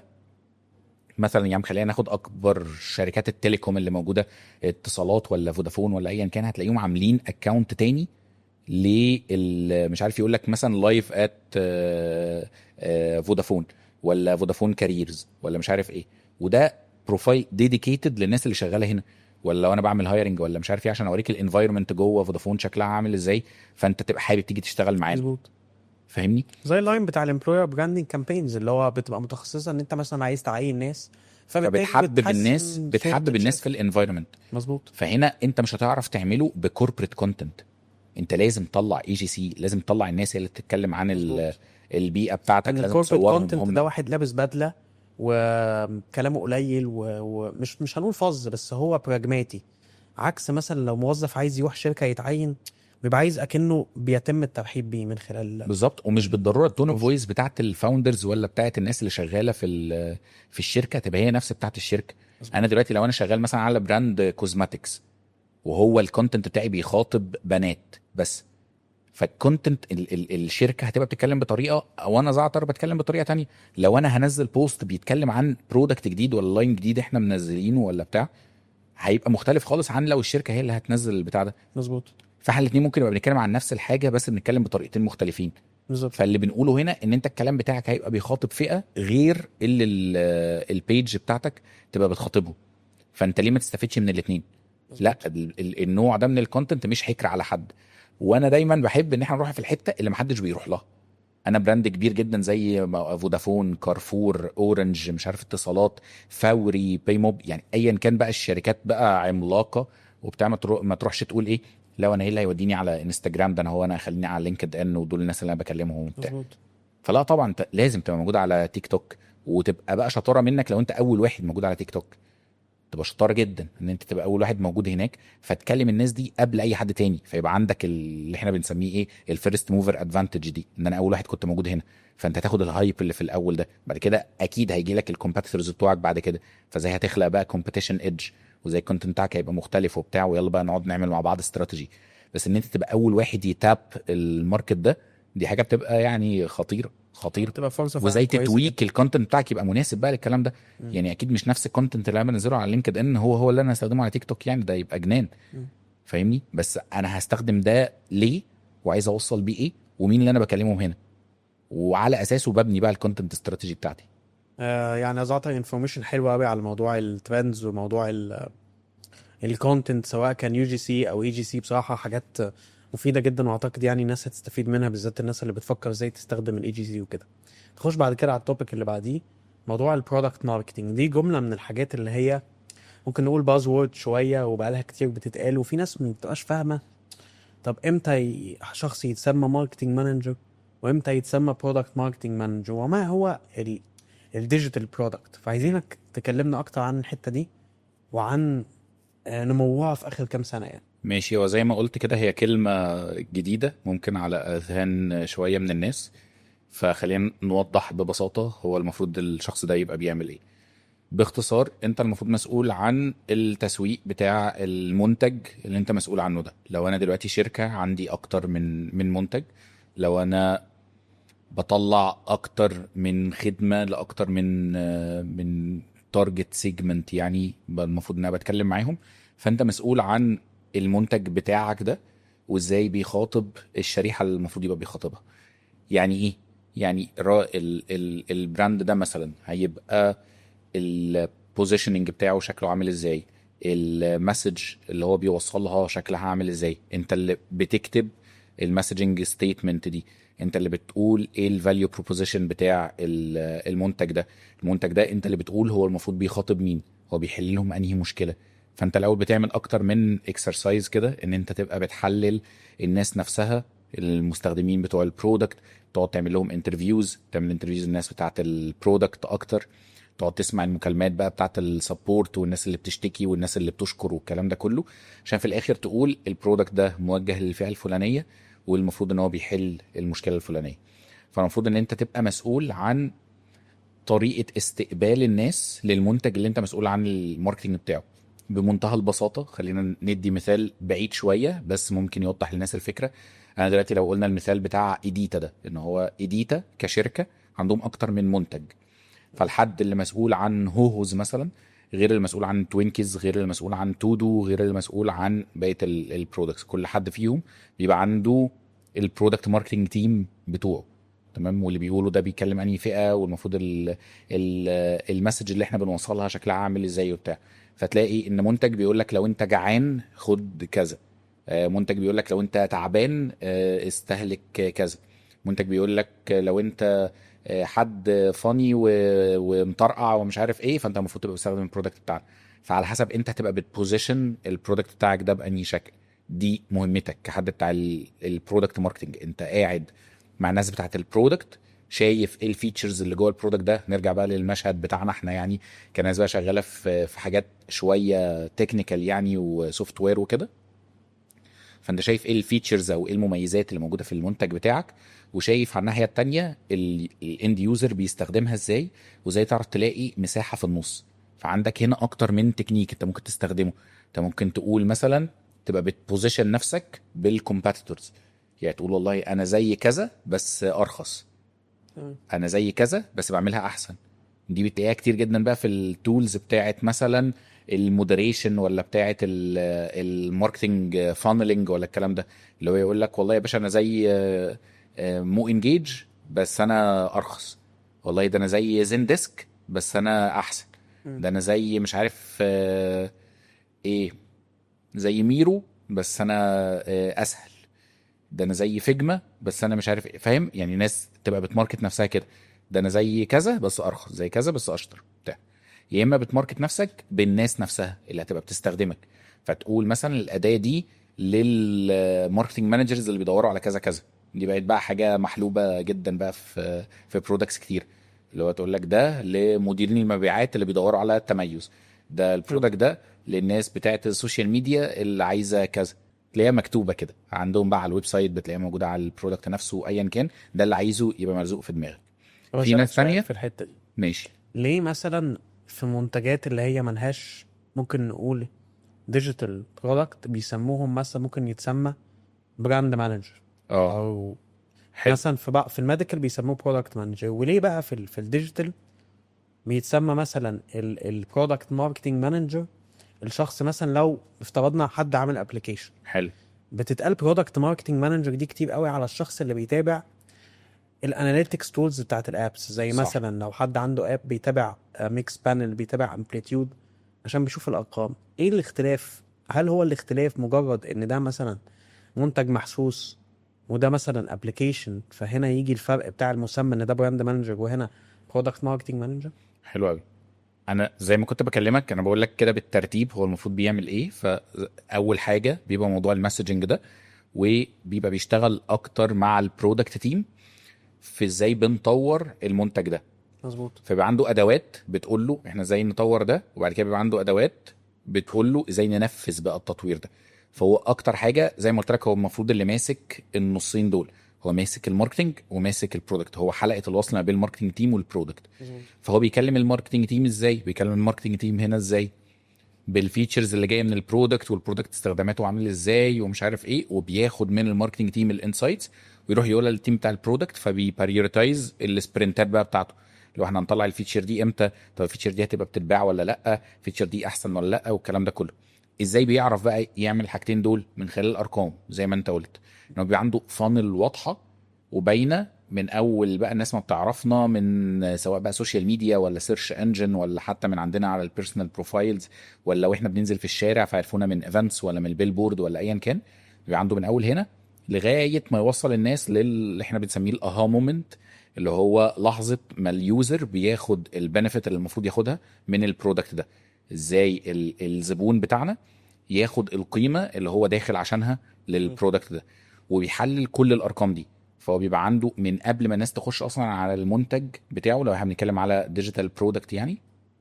مثلا يعني خلينا ناخد اكبر شركات التليكوم اللي موجوده اتصالات ولا فودافون ولا ايا كان هتلاقيهم عاملين اكونت تاني لل مش عارف يقول لك مثلا لايف ات فودافون ولا فودافون كاريرز ولا مش عارف ايه وده بروفايل ديديكيتد للناس اللي شغاله هنا ولا لو انا بعمل هايرنج ولا مش عارف ايه عشان اوريك الانفايرمنت جوه فودافون شكلها عامل ازاي فانت تبقى حابب تيجي تشتغل معانا مظبوط فاهمني زي اللاين بتاع الامبلوير براندنج كامبينز اللي هو بتبقى متخصصه ان انت مثلا عايز تعين ناس فبالتالي فبتحبب بتحسن الناس صورة بتحبب الناس في الشركة. الانفايرمنت مظبوط فهنا انت مش هتعرف تعمله بكوربريت كونتنت انت لازم تطلع اي جي سي لازم تطلع الناس اللي بتتكلم عن ال- مظبوط. البيئه بتاعتك ان لازم الكوربريت تصورهم كونتنت هم ده واحد لابس بدله وكلامه قليل و- ومش مش هنقول فظ بس هو براجماتي عكس مثلا لو موظف عايز يروح شركه يتعين بيبقى عايز اكنه بيتم الترحيب بيه من خلال بالظبط ومش بالضروره التون اوف فويس بتاعت الفاوندرز ولا بتاعت الناس اللي شغاله في ال- في الشركه تبقى هي نفس بتاعت الشركه انا دلوقتي لو انا شغال مثلا على براند كوزماتكس وهو الكونتنت بتاعي بيخاطب بنات بس فالكونتنت ال ال الشركه هتبقى بتتكلم بطريقه وانا زعتر بتكلم بطريقه تانية لو انا هنزل بوست بيتكلم عن برودكت جديد ولا لاين جديد احنا منزلينه ولا بتاع هيبقى مختلف خالص عن لو الشركه هي اللي هتنزل البتاع ده مظبوط فاحنا الاثنين ممكن نبقى بنتكلم عن نفس الحاجه بس بنتكلم بطريقتين مختلفين بالظبط فاللي بنقوله هنا ان انت الكلام بتاعك هيبقى بيخاطب فئه غير اللي ال- البيج بتاعتك تبقى بتخاطبه فانت ليه ما تستفدش من الاثنين لا ال- ال- النوع ده من الكونتنت مش حكر على حد وانا دايما بحب ان احنا نروح في الحته اللي محدش بيروح لها انا براند كبير جدا زي ما- فودافون كارفور اورنج مش عارف اتصالات فوري باي موب يعني ايا كان بقى الشركات بقى عملاقه وبتاع ما ترو- ما تروحش تقول ايه لو انا ايه اللي هيوديني على انستجرام ده انا هو انا خليني على لينكد ان ودول الناس اللي انا بكلمهم وبتاع مظبوط فلا طبعا انت لازم تبقى موجود على تيك توك وتبقى بقى شطاره منك لو انت اول واحد موجود على تيك توك تبقى شطاره جدا ان انت تبقى اول واحد موجود هناك فتكلم الناس دي قبل اي حد تاني فيبقى عندك اللي احنا بنسميه ايه الفيرست موفر ادفانتج دي ان انا اول واحد كنت موجود هنا فانت هتاخد الهايب اللي في الاول ده بعد كده اكيد هيجي لك الكومبيتيتورز بتوعك بعد كده فازاي هتخلق بقى كومبيتيشن ايدج وزي الكونتنت بتاعك هيبقى مختلف وبتاع ويلا بقى نقعد نعمل مع بعض استراتيجي بس ان انت تبقى اول واحد يتاب الماركت ده دي حاجه بتبقى يعني خطيره خطيره تبقى فرصه فعلا وازاي كويسة تتويك الكونتنت بتاعك يبقى مناسب بقى للكلام ده مم. يعني اكيد مش نفس الكونتنت اللي انا بنزله على لينكد ان هو هو اللي انا هستخدمه على تيك توك يعني ده يبقى جنان مم. فاهمني بس انا هستخدم ده ليه وعايز اوصل بيه ايه ومين اللي انا بكلمهم هنا وعلى اساسه ببني بقى الكونتنت استراتيجي بتاعتي آه يعني اعطى انفورميشن حلوه قوي على موضوع الترندز وموضوع الكونتنت سواء كان يو جي سي او اي جي سي بصراحه حاجات مفيده جدا واعتقد يعني الناس هتستفيد منها بالذات الناس اللي بتفكر ازاي تستخدم الاي جي سي وكده نخش بعد كده على التوبيك اللي بعديه موضوع البرودكت ماركتنج دي جمله من الحاجات اللي هي ممكن نقول باز وورد شويه وبقالها كتير بتتقال وفي ناس ما بتبقاش فاهمه طب امتى ي- شخص يتسمى ماركتنج مانجر وامتى يتسمى برودكت ماركتنج مانجر وما هو ال الديجيتال برودكت فعايزينك تكلمنا اكتر عن الحته دي وعن آه، نموها في اخر كام سنه يعني ماشي هو زي ما قلت كده هي كلمة جديدة ممكن على أذهان شوية من الناس فخلينا نوضح ببساطة هو المفروض الشخص ده يبقى بيعمل ايه باختصار انت المفروض مسؤول عن التسويق بتاع المنتج اللي انت مسؤول عنه ده لو انا دلوقتي شركة عندي اكتر من من منتج لو انا بطلع اكتر من خدمة لاكتر من آه، من تارجت سيجمنت يعني المفروض ان انا بتكلم معاهم فانت مسؤول عن المنتج بتاعك ده وازاي بيخاطب الشريحه اللي المفروض يبقى بيخاطبها يعني ايه يعني را ال ال البراند ده مثلا هيبقى البوزيشننج بتاعه شكله عامل ازاي المسج اللي هو بيوصلها شكلها عامل ازاي انت اللي بتكتب المسجنج ستيتمنت دي انت اللي بتقول ايه الفاليو بروبوزيشن بتاع ال- المنتج ده المنتج ده انت اللي بتقول هو المفروض بيخاطب مين هو بيحل لهم انهي مشكله فانت الاول بتعمل اكتر من اكسرسايز كده ان انت تبقى بتحلل الناس نفسها المستخدمين بتوع البرودكت تقعد تعمل لهم انترفيوز تعمل انترفيوز الناس بتاعت البرودكت اكتر تقعد تسمع المكالمات بقى بتاعت السبورت والناس اللي بتشتكي والناس اللي بتشكر والكلام ده كله عشان في الاخر تقول البرودكت ده موجه للفئه الفلانيه والمفروض ان هو بيحل المشكله الفلانيه فالمفروض ان انت تبقى مسؤول عن طريقه استقبال الناس للمنتج اللي انت مسؤول عن الماركتنج بتاعه بمنتهى البساطه خلينا ندي مثال بعيد شويه بس ممكن يوضح للناس الفكره انا دلوقتي لو قلنا المثال بتاع ايديتا ده ان هو ايديتا كشركه عندهم اكتر من منتج فالحد اللي مسؤول عن هوهوز مثلا غير المسؤول عن توينكيز غير المسؤول عن تودو غير المسؤول عن بقيه البرودكتس كل حد فيهم بيبقى عنده البرودكت ماركتنج تيم بتوعه تمام واللي بيقولوا ده بيتكلم انهي فئه والمفروض ال- ال- المسج اللي احنا بنوصلها شكلها عامل ازاي وبتاع فتلاقي ان منتج بيقول لك لو انت جعان خد كذا آه، منتج بيقول لك لو انت تعبان آه، استهلك كذا منتج بيقول لك لو انت آه، حد فاني ومطرقع ومش عارف ايه فانت المفروض تبقى بتستخدم البرودكت بتاعنا فعلى حسب انت هتبقى بتبوزيشن البرودكت بتاعك ده بأنهي شكل دي مهمتك كحد بتاع البرودكت ماركتنج انت قاعد مع الناس بتاعت البرودكت شايف ايه الفيتشرز اللي جوه البرودكت ده نرجع بقى للمشهد بتاعنا احنا يعني كناس بقى شغاله في في حاجات شويه تكنيكال يعني وسوفت وير وكده فانت شايف ايه الفيتشرز او ايه المميزات اللي موجوده في المنتج بتاعك وشايف على الناحيه التانية الاند يوزر بيستخدمها ازاي وازاي تعرف تلاقي مساحه في النص فعندك هنا اكتر من تكنيك انت ممكن تستخدمه انت ممكن تقول مثلا تبقى بتبوزيشن نفسك بالكومباتيتورز يعني تقول والله انا زي كذا بس ارخص تمام. انا زي كذا بس بعملها احسن دي بتلاقيها كتير جدا بقى في التولز بتاعت مثلا المودريشن ولا بتاعت الماركتنج فانلنج ولا الكلام ده اللي هو يقول لك والله يا باشا انا زي آه، آه، مو انجيج بس انا ارخص والله ده انا زي زين ديسك بس انا احسن مم. ده انا زي مش عارف آه، ايه زي ميرو بس انا آه، اسهل ده انا زي فيجما بس انا مش عارف ايه فاهم يعني ناس تبقى بتماركت نفسها كده ده انا زي كذا بس ارخص زي كذا بس اشطر بتاع يا اما بتماركت نفسك بالناس نفسها اللي هتبقى بتستخدمك فتقول مثلا الاداه دي للماركتنج مانجرز اللي بيدوروا على كذا كذا دي بقت بقى حاجه محلوبه جدا بقى في في برودكتس كتير اللي هو تقول لك ده لمديرين المبيعات اللي بيدوروا على التميز ده البرودكت ده للناس بتاعت السوشيال ميديا اللي عايزه كذا تلاقيها مكتوبه كده عندهم بقى على الويب سايت بتلاقيها موجوده على البرودكت نفسه ايا كان ده اللي عايزه يبقى مرزوق في دماغك طب في أسألك ناس سؤال تانية؟ في الحته دي ماشي ليه مثلا في منتجات اللي هي ملهاش ممكن نقول ديجيتال برودكت بيسموهم مثلا ممكن يتسمى براند مانجر اه او حلو مثلا في بقى في الميديكال بيسموه برودكت مانجر وليه بقى في ال في الديجيتال بيتسمى مثلا البرودكت ماركتنج مانجر الشخص مثلا لو افترضنا حد عامل ابلكيشن حلو بتتقال برودكت ماركتنج مانجر دي كتير قوي على الشخص اللي بيتابع الاناليتكس تولز بتاعت الابس زي صح. صح. مثلا لو حد عنده اب بيتابع ميكس بانل بيتابع امبليتيود عشان بيشوف الارقام ايه الاختلاف هل هو الاختلاف مجرد ان ده مثلا منتج محسوس وده مثلا ابلكيشن فهنا يجي الفرق بتاع المسمى ان ده براند مانجر وهنا برودكت ماركتنج مانجر حلو قوي انا زي ما كنت بكلمك انا بقول لك كده بالترتيب هو المفروض بيعمل ايه فاول حاجه بيبقى موضوع المسجنج ده وبيبقى بيشتغل اكتر مع البرودكت تيم في ازاي بنطور المنتج ده مظبوط فيبقى عنده ادوات بتقول له احنا ازاي نطور ده وبعد كده بيبقى عنده ادوات بتقول له ازاي ننفذ بقى التطوير ده فهو اكتر حاجه زي ما قلت لك هو المفروض اللي ماسك النصين دول هو ماسك الماركتنج وماسك البرودكت هو حلقه الوصل ما بين الماركتنج تيم والبرودكت فهو بيكلم الماركتنج تيم ازاي بيكلم الماركتنج تيم هنا ازاي بالفيتشرز اللي جايه من البرودكت والبرودكت استخداماته عامل ازاي ومش عارف ايه وبياخد من الماركتنج تيم الانسايتس ويروح يقولها للتيم بتاع البرودكت فبيبريورتايز السبرنتات بقى بتاعته لو احنا هنطلع الفيتشر دي امتى طب الفيتشر دي هتبقى بتتباع ولا لا الفيتشر دي احسن ولا لا والكلام ده كله ازاي بيعرف بقى يعمل الحاجتين دول من خلال الارقام زي ما انت قلت انه بيبقى عنده فانل واضحه وباينه من اول بقى الناس ما بتعرفنا من سواء بقى سوشيال ميديا ولا سيرش انجن ولا حتى من عندنا على البيرسونال بروفايلز ولا واحنا بننزل في الشارع فعرفونا من ايفنتس ولا من البيل بورد ولا ايا كان بيبقى عنده من اول هنا لغايه ما يوصل الناس للي احنا بنسميه الاها مومنت اللي هو لحظه ما اليوزر بياخد البنفيت اللي المفروض ياخدها من البرودكت ده ازاي ال- الزبون بتاعنا ياخد القيمه اللي هو داخل عشانها للبرودكت ده وبيحلل كل الارقام دي فهو بيبقى عنده من قبل ما الناس تخش اصلا على المنتج بتاعه لو احنا بنتكلم على ديجيتال برودكت يعني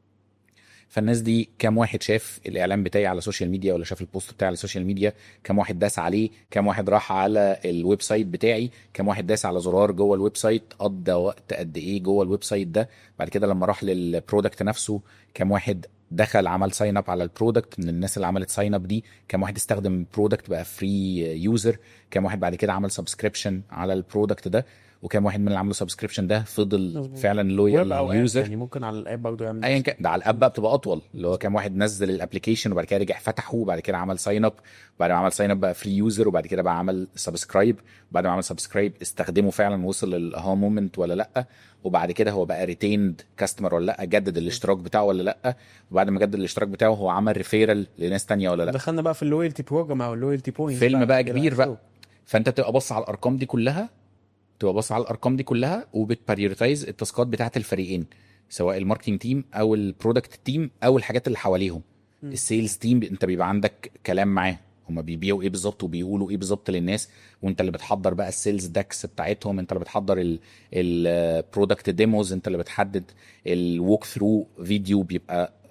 فالناس دي كام واحد شاف الاعلان بتاعي على السوشيال ميديا ولا شاف البوست بتاعي على السوشيال ميديا كام واحد داس عليه كام واحد راح على الويب سايت بتاعي كام واحد داس على زرار جوه الويب سايت قضى وقت قد ايه جوه الويب سايت ده بعد كده لما راح للبرودكت نفسه كام واحد دخل عمل ساين اب على البرودكت من الناس اللي عملت ساين اب دي كام واحد استخدم البرودكت بقى فري يوزر كام واحد بعد كده عمل سبسكريبشن على البرودكت ده وكام واحد من اللي عملوا سبسكريبشن ده فضل مظبوط. فعلا ويب لويال او اب يوزر يعني ممكن على الاب برضه يعمل ايا كان ده على الاب بقى بتبقى اطول اللي هو كام واحد نزل الابلكيشن وبعد كده رجع فتحه وبعد كده عمل ساين اب وبعد ما عمل ساين اب بقى فري يوزر وبعد كده بقى عمل سبسكرايب وبعد ما عمل سبسكرايب استخدمه فعلا وصل للاها مومنت ولا لا وبعد كده هو بقى ريتيند كاستمر ولا لا جدد الاشتراك بتاعه ولا لا وبعد ما جدد الاشتراك بتاعه هو عمل ريفيرال لناس تانية ولا لا دخلنا بقى في اللويالتي بروجرام او اللويالتي بوينت فيلم بقى كبير بقى. فانت تبقى بص على الارقام دي كلها تبقى بص على الارقام دي كلها وبتبريورتايز التاسكات بتاعت الفريقين سواء الماركتنج تيم او البرودكت تيم او الحاجات اللي حواليهم مم. السيلز تيم انت بيبقى عندك كلام معاه هما بيبيعوا ايه بالظبط وبيقولوا ايه بالظبط للناس وانت اللي بتحضر بقى السيلز داكس بتاعتهم انت اللي بتحضر البرودكت ديموز انت اللي بتحدد الووك ثرو فيديو بيبقى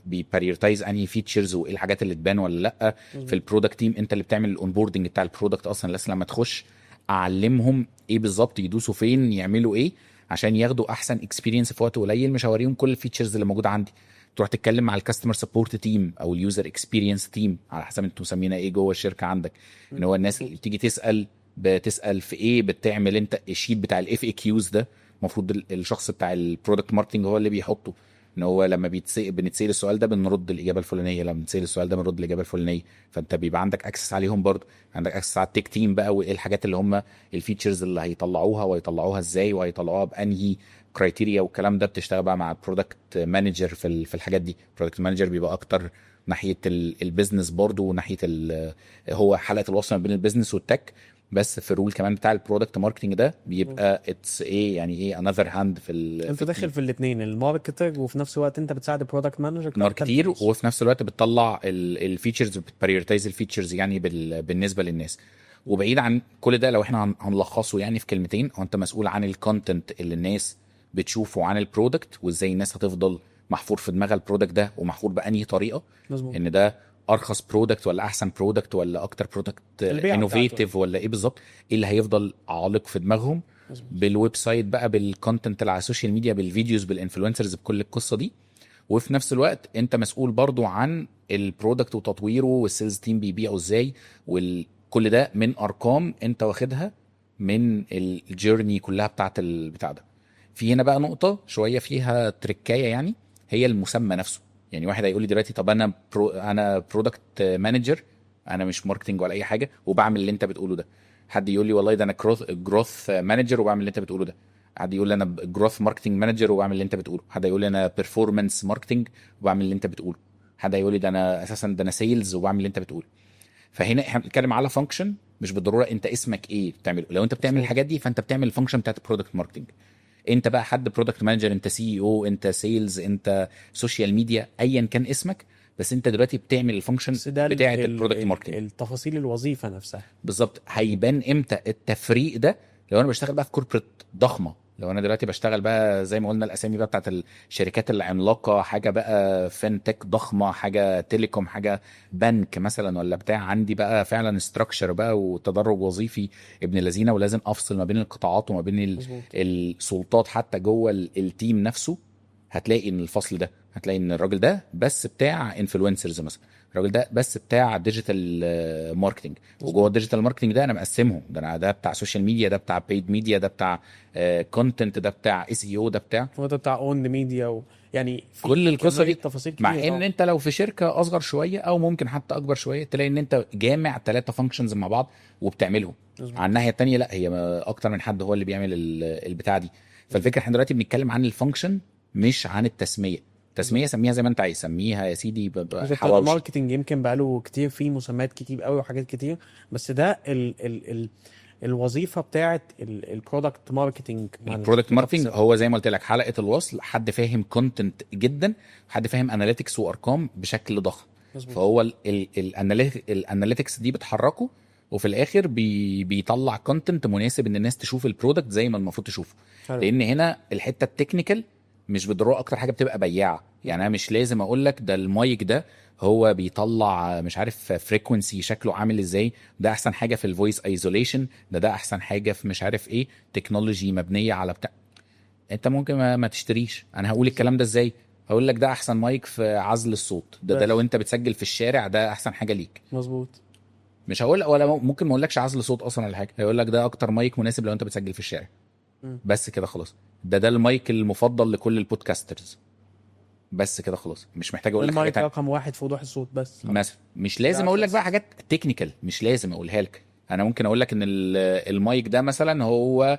بيبريورتايز انهي فيتشرز وايه الحاجات اللي تبان ولا لا في البرودكت تيم انت اللي بتعمل الاونبوردنج بتاع البرودكت اصلا لسه لما تخش اعلمهم ايه بالظبط يدوسوا فين يعملوا ايه عشان ياخدوا احسن اكسبيرينس في وقت قليل مش هوريهم كل الفيتشرز اللي موجوده عندي تروح تتكلم مع الكاستمر سبورت تيم او اليوزر اكسبيرينس تيم على حسب انتوا مسمينها ايه جوه الشركه عندك ان هو الناس اللي بتيجي تسال بتسال في ايه بتعمل انت الشيت بتاع الاف اي كيوز ده المفروض ال- الشخص بتاع البرودكت ماركتنج هو اللي بيحطه ان هو لما بيتسال بنتسال السؤال ده بنرد الاجابه الفلانيه لما بنتسال السؤال ده بنرد الاجابه الفلانيه فانت بيبقى عندك اكسس عليهم برضه عندك اكسس على التك تيم بقى وايه الحاجات اللي هم الفيتشرز اللي هيطلعوها وهيطلعوها ازاي وهيطلعوها بانهي كرايتيريا والكلام ده بتشتغل بقى مع البرودكت مانجر في ال- في الحاجات دي البرودكت مانجر بيبقى اكتر ناحيه ال- البيزنس برضه وناحيه ال- هو حلقه الوصل ما بين البيزنس والتك بس في الرول كمان بتاع البرودكت ماركتنج ده بيبقى اتس ايه يعني ايه انذر هاند في ال انت في داخل في الاثنين الماركتر وفي نفس الوقت انت بتساعد البرودكت مانجر ماركتير وفي نفس الوقت بتطلع الفيتشرز بتبريورتايز الفيتشرز يعني بال- بالنسبه للناس وبعيد عن كل ده لو احنا هن- هنلخصه يعني في كلمتين هو انت مسؤول عن الكونتنت اللي الناس بتشوفه عن البرودكت وازاي الناس هتفضل محفور في دماغها البرودكت ده ومحفور بانهي طريقه مظبوط ان ده ارخص برودكت ولا احسن برودكت ولا اكتر برودكت البيعة انوفيتيف ولا ايه بالظبط ايه اللي هيفضل عالق في دماغهم مظبوط. بالويب سايت بقى بالكونتنت اللي على السوشيال ميديا بالفيديوز بالانفلونسرز بكل القصه دي وفي نفس الوقت انت مسؤول برضو عن البرودكت وتطويره والسيلز تيم بيبيعه ازاي وكل ده من ارقام انت واخدها من الجيرني كلها بتاعت البتاع ده في هنا بقى نقطه شويه فيها تركايه يعني هي المسمى نفسه يعني واحد هيقول لي دلوقتي طب انا برو انا برودكت مانجر انا مش ماركتنج ولا اي حاجه وبعمل اللي انت بتقوله ده حد يقول لي والله ده انا جروث جروث مانجر وبعمل اللي انت بتقوله ده حد يقول لي انا جروث ماركتنج مانجر وبعمل اللي انت بتقوله حد يقول لي انا بيرفورمانس ماركتنج وبعمل اللي انت بتقوله حد يقول لي ده انا اساسا ده انا سيلز وبعمل اللي انت بتقوله فهنا احنا بنتكلم على فانكشن مش بالضروره انت اسمك ايه بتعمله لو انت بتعمل صحيح. الحاجات دي فانت بتعمل الفانكشن بتاعت برودكت ماركتنج انت بقى حد برودكت مانجر انت سي او انت سيلز انت سوشيال ميديا ايا كان اسمك بس انت دلوقتي بتعمل الفانكشن بس ده ال- بتاعت ال- البرودكت ال- ماركتنج التفاصيل الوظيفه نفسها بالظبط هيبان امتى التفريق ده لو انا بشتغل بقى في كوربريت ضخمه لو انا دلوقتي بشتغل بقى زي ما قلنا الاسامي بقى بتاعت الشركات العملاقه حاجه بقى فinتك ضخمه حاجه تيليكوم حاجه بنك مثلا ولا بتاع عندي بقى فعلا استراكشر بقى وتدرج وظيفي ابن لذينه ولازم افصل ما بين القطاعات وما بين ال- مظبوط السلطات حتى جوه ال- التيم نفسه هتلاقي ان الفصل ده هتلاقي ان الراجل ده بس بتاع انفلونسرز مثلا الراجل ده بس بتاع ديجيتال ماركتنج وجوه الديجيتال ماركتنج ده انا مقسمهم ده انا ده بتاع سوشيال ميديا ده بتاع بيد ميديا ده بتاع كونتنت ده بتاع اس اي او ده بتاع هو ده بتاع اون ميديا و... يعني في كل القصة كمية دي تفاصيل مع كتير ان طبعاً. انت لو في شركه اصغر شويه او ممكن حتى اكبر شويه تلاقي ان انت جامع ثلاثه فانكشنز مع بعض وبتعملهم مظبوط. على الناحيه التانية لا هي ما- اكتر من حد هو اللي بيعمل ال- البتاع دي فالفكره احنا دلوقتي بنتكلم عن الفانكشن مش عن التسميه التسميه سميها زي ما انت عايز سميها يا سيدي ب- ب- بس انت حواوشي الماركتنج يمكن بقاله كتير فيه مسميات كتير قوي وحاجات كتير بس ده ال ال ال الوظيفه بتاعت البرودكت ماركتنج البرودكت ماركتنج هو زي ما قلت لك حلقه الوصل حد فاهم كونتنت جدا حد فاهم اناليتكس وارقام بشكل ضخم فهو الاناليتكس دي بتحركه وفي الاخر بي بيطلع كونتنت مناسب ان الناس تشوف البرودكت زي ما المفروض تشوفه لان هنا الحته التكنيكال مش بالضروره اكتر حاجه بتبقى بياعه يعني انا مش لازم اقول لك ده المايك ده هو بيطلع مش عارف فريكونسي شكله عامل ازاي ده احسن حاجه في الفويس ايزوليشن ده ده احسن حاجه في مش عارف ايه تكنولوجي مبنيه على بتاع انت ممكن ما, ما تشتريش انا هقول الكلام ده ازاي هقول لك ده احسن مايك في عزل الصوت ده ده بس. لو انت بتسجل في الشارع ده احسن حاجه ليك مظبوط مش هقول ولا ممكن ما اقولكش عزل صوت اصلا ولا حاجه هيقول لك ده اكتر مايك مناسب لو انت بتسجل في الشارع مم. بس كده خلاص ده ده المايك المفضل لكل البودكاسترز بس كده خلاص مش محتاج اقول لك حاجه المايك تانية. رقم واحد في وضوح الصوت بس مثلا مش لازم ده اقول لك أساس. بقى حاجات تكنيكال مش لازم اقولها لك انا ممكن اقول لك ان ال- المايك ده مثلا هو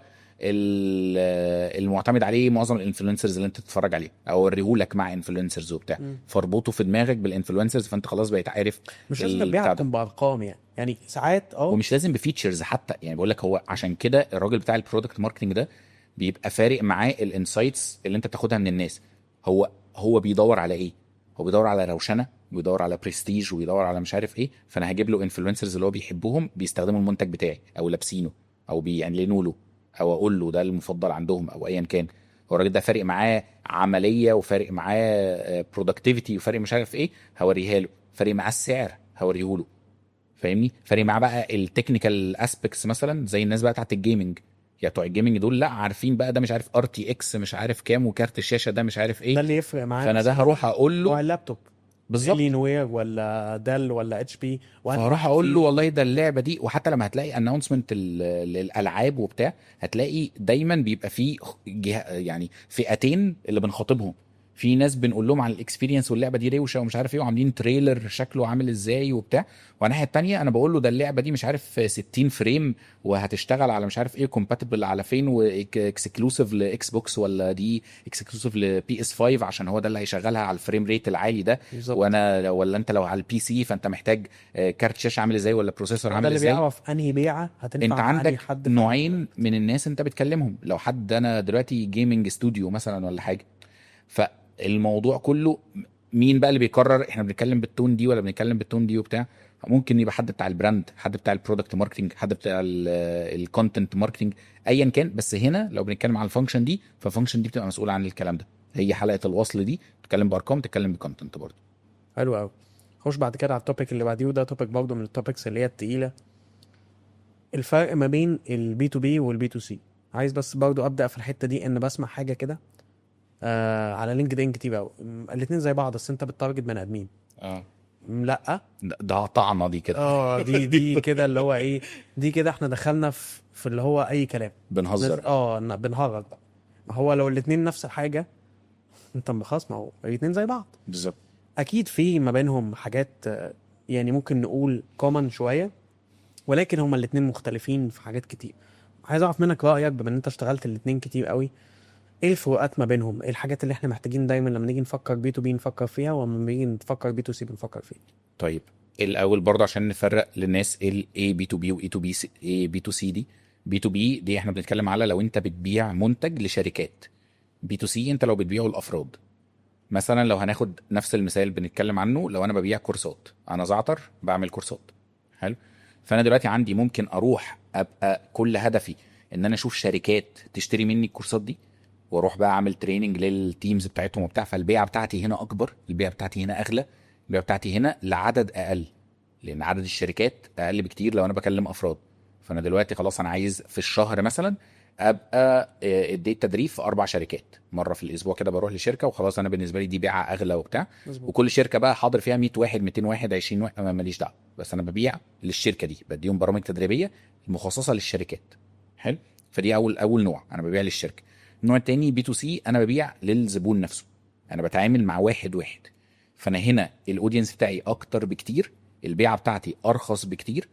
ال- المعتمد عليه معظم الانفلونسرز اللي انت تتفرج عليه او اوريهولك مع انفلونسرز وبتاع مم. فاربطه في دماغك بالانفلونسرز فانت خلاص بقيت عارف مش لازم البتاع تبيعها ده. تكون بارقام يعني يعني ساعات اه ومش لازم بفيتشرز حتى يعني بقول لك هو عشان كده الراجل بتاع البرودكت ماركتنج ده بيبقى فارق معاه الانسايتس اللي انت بتاخدها من الناس هو هو بيدور على ايه هو بيدور على روشنه بيدور على برستيج وبيدور على مش عارف ايه فانا هجيب له انفلونسرز اللي هو بيحبوهم بيستخدموا المنتج بتاعي او لابسينه او بيعلنوا له او اقول له ده المفضل عندهم او ايا كان هو الراجل ده فارق معاه عمليه وفارق معاه برودكتيفيتي وفارق مش عارف ايه هوريها له فارق معاه السعر هوريه له فاهمني فارق معاه بقى التكنيكال اسبكتس مثلا زي الناس بقى بتاعت الجيمنج يعني بتوع الجيمنج دول لا عارفين بقى ده مش عارف ار تي اكس مش عارف كام وكارت الشاشه ده مش عارف ده ايه اللي يفرق معاك فانا ده هروح اقول نوع له اللابتوب بالظبط لين وير ولا ديل ولا اتش بي فهروح اقول له والله ده اللعبه دي وحتى لما هتلاقي اناونسمنت للالعاب وبتاع هتلاقي دايما بيبقى فيه جهه يعني فئتين اللي بنخاطبهم في ناس بنقول لهم عن الاكسبيرينس واللعبه دي روشه ومش عارف ايه وعاملين تريلر شكله عامل ازاي وبتاع وعلى الناحيه التانيه انا بقول له ده اللعبه دي مش عارف 60 فريم وهتشتغل على مش عارف ايه كومباتبل على فين واكسكلوسيف لاكس بوكس ولا دي اكسكلوسيف لبي اس 5 عشان هو ده اللي هيشغلها على الفريم ريت العالي ده بالظبط وانا ولا انت لو على البي سي فانت محتاج آه، كارت شاشه عامل ازاي ولا بروسيسور ده عامل اللي ازاي بيعرف انهي بيعه هتنفع انت مع أنهي عندك حد نوعين من الناس انت بتكلمهم لو حد انا دلوقتي جيمنج استوديو مثلا ولا حاجه فالموضوع كله مين بقى اللي بيقرر احنا بنتكلم بالتون دي ولا بنتكلم بالتون دي وبتاع ممكن يبقى حد بتاع البراند حد بتاع البرودكت ماركتنج حد بتاع الكونتنت ماركتنج ايا كان بس هنا لو بنتكلم على الفانكشن دي فالفانكشن دي بتبقى مسؤوله عن الكلام ده هي حلقه الوصل دي تتكلم بارقام تتكلم بكونتنت برضه حلو قوي خش بعد كده على التوبيك اللي بعديه وده توبيك برضه من التوبكس اللي هي التقيله الفرق ما بين البي تو بي والبي تو سي عايز بس برضه ابدا في الحته دي ان بسمع حاجه كده آه على لينكد ان كتير قوي الاثنين زي بعض بس انت بتارجت بني ادمين اه م، لا ده- ده طعنه دي كده اه دي دي كده اللي هو ايه دي كده احنا دخلنا في في اللي هو اي كلام بنهزر اه ن- بنهرج بقى ما هو لو الاثنين نفس الحاجه انت خلاص ما هو الاثنين زي بعض بالظبط اكيد في ما بينهم حاجات آه، يعني ممكن نقول كومن شويه ولكن هما الاثنين مختلفين في حاجات كتير عايز اعرف منك رايك بما ان انت اشتغلت الاثنين كتير قوي ايه الفروقات ما بينهم ايه الحاجات اللي احنا محتاجين دايما لما نيجي نفكر بي تو بي نفكر فيها ولما نيجي نفكر بي تو سي بنفكر فيها طيب الاول برضه عشان نفرق للناس ايه الاي بي تو بي واي تو بي ايه بي تو سي دي بي تو بي دي احنا بنتكلم على لو انت بتبيع منتج لشركات بي تو سي انت لو بتبيعه لافراد مثلا لو هناخد نفس المثال بنتكلم عنه لو انا ببيع كورسات انا زعتر بعمل كورسات حلو فانا دلوقتي عندي ممكن اروح ابقى كل هدفي ان انا اشوف شركات تشتري مني الكورسات دي واروح بقى اعمل تريننج للتيمز بتاعتهم وبتاع فالبيعه بتاعتي هنا اكبر البيعه بتاعتي هنا اغلى البيعه بتاعتي هنا لعدد اقل لان عدد الشركات اقل بكتير لو انا بكلم افراد فانا دلوقتي خلاص انا عايز في الشهر مثلا ابقى آه، اديت تدريب في اربع شركات مره في الاسبوع كده بروح لشركه وخلاص انا بالنسبه لي دي بيعه اغلى وبتاع مظبوط وكل شركه بقى حاضر فيها 100 واحد 200 واحد 20 واحد أنا ماليش دعوه بس انا ببيع للشركه دي بديهم برامج تدريبيه مخصصه للشركات حلو فدي اول اول نوع انا ببيع للشركه النوع التاني بي تو سي انا ببيع للزبون نفسه انا بتعامل مع واحد واحد فانا هنا الاودينس بتاعي اكتر بكتير البيعه بتاعتي ارخص بكتير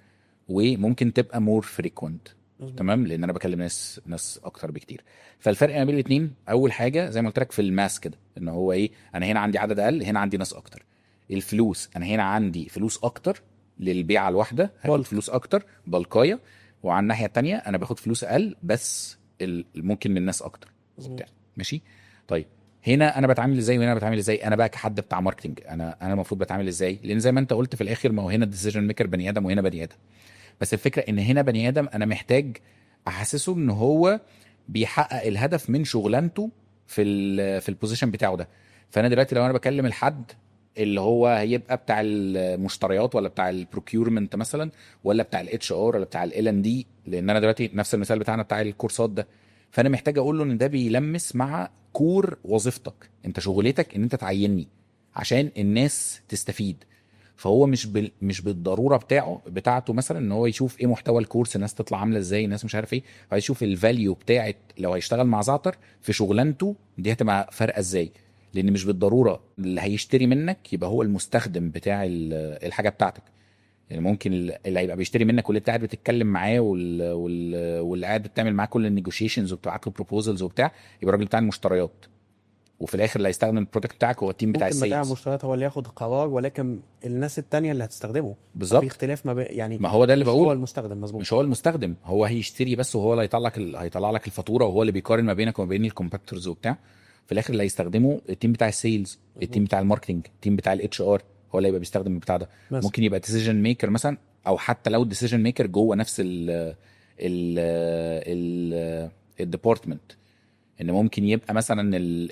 وممكن تبقى مور فريكوينت مظبوط. تمام لان انا بكلم ناس ناس اكتر بكتير فالفرق ما بين الاثنين اول حاجه زي ما قلت لك في الماس كده ان هو ايه انا هنا عندي عدد اقل هنا عندي ناس اكتر الفلوس انا هنا عندي فلوس اكتر للبيعه الواحده هاخد بلك. فلوس اكتر بلقايه وعلى الناحيه التانية انا باخد فلوس اقل بس ال- ممكن من الناس اكتر مظبوط. وبتاع. ماشي طيب هنا انا بتعامل ازاي وهنا بتعامل ازاي انا بقى كحد بتاع ماركتنج انا انا المفروض بتعامل ازاي لان زي ما انت قلت في الاخر ما هو هنا الديسيجن ميكر بني ادم وهنا بني ادم بس الفكره ان هنا بني ادم انا محتاج احسسه ان هو بيحقق الهدف من شغلانته في ال في البوزيشن بتاعه ده فانا دلوقتي لو انا بكلم الحد اللي هو هيبقى بتاع المشتريات ولا بتاع البروكيورمنت مثلا ولا بتاع الاتش ار ولا بتاع ال ان دي لان انا دلوقتي نفس المثال بتاعنا بتاع الكورسات ده فانا محتاج اقول له ان ده بيلمس مع كور وظيفتك انت شغلتك ان انت تعيني عشان الناس تستفيد فهو مش بال... مش بالضروره بتاعه بتاعته مثلا ان هو يشوف ايه محتوى الكورس الناس تطلع عامله ازاي الناس مش عارف ايه هيشوف الفاليو بتاعت لو هيشتغل مع زعتر في شغلانته دي هتبقى فارقه ازاي لان مش بالضروره اللي هيشتري منك يبقى هو المستخدم بتاع ال- الحاجه بتاعتك يعني ممكن اللي هيبقى بيشتري منك واللي انت قاعد بتتكلم معاه وال... وال... واللي قاعد بتعمل معاه كل النيجوشيشنز وبتبعت له بروبوزلز وبتاع يبقى الراجل بتاع المشتريات وفي الاخر اللي هيستخدم البرودكت بتاعك هو التيم بتاع ممكن بتاع السيلز المشتريات هو اللي ياخد قرار ولكن الناس التانية اللي هتستخدمه بالظبط في اختلاف ما بين يعني ما هو ده اللي مش هو بقوله المستخدم مظبوط مش هو المستخدم هو هيشتري بس وهو اللي هيطلع لك ال... هيطلع لك الفاتوره وهو اللي بيقارن ما بينك وما بين الكومبيتيتورز وبتاع في الاخر اللي هيستخدمه التيم بتاع السيلز التيم بتاع الماركتنج التيم بتاع الاتش ار هو اللي هيبقى بيستخدم البتاع ده بس. ممكن يبقى ديسيجن ميكر مثلا او حتى لو ديسيجن ميكر جوه نفس ال ال ال الديبارتمنت ان ممكن يبقى مثلا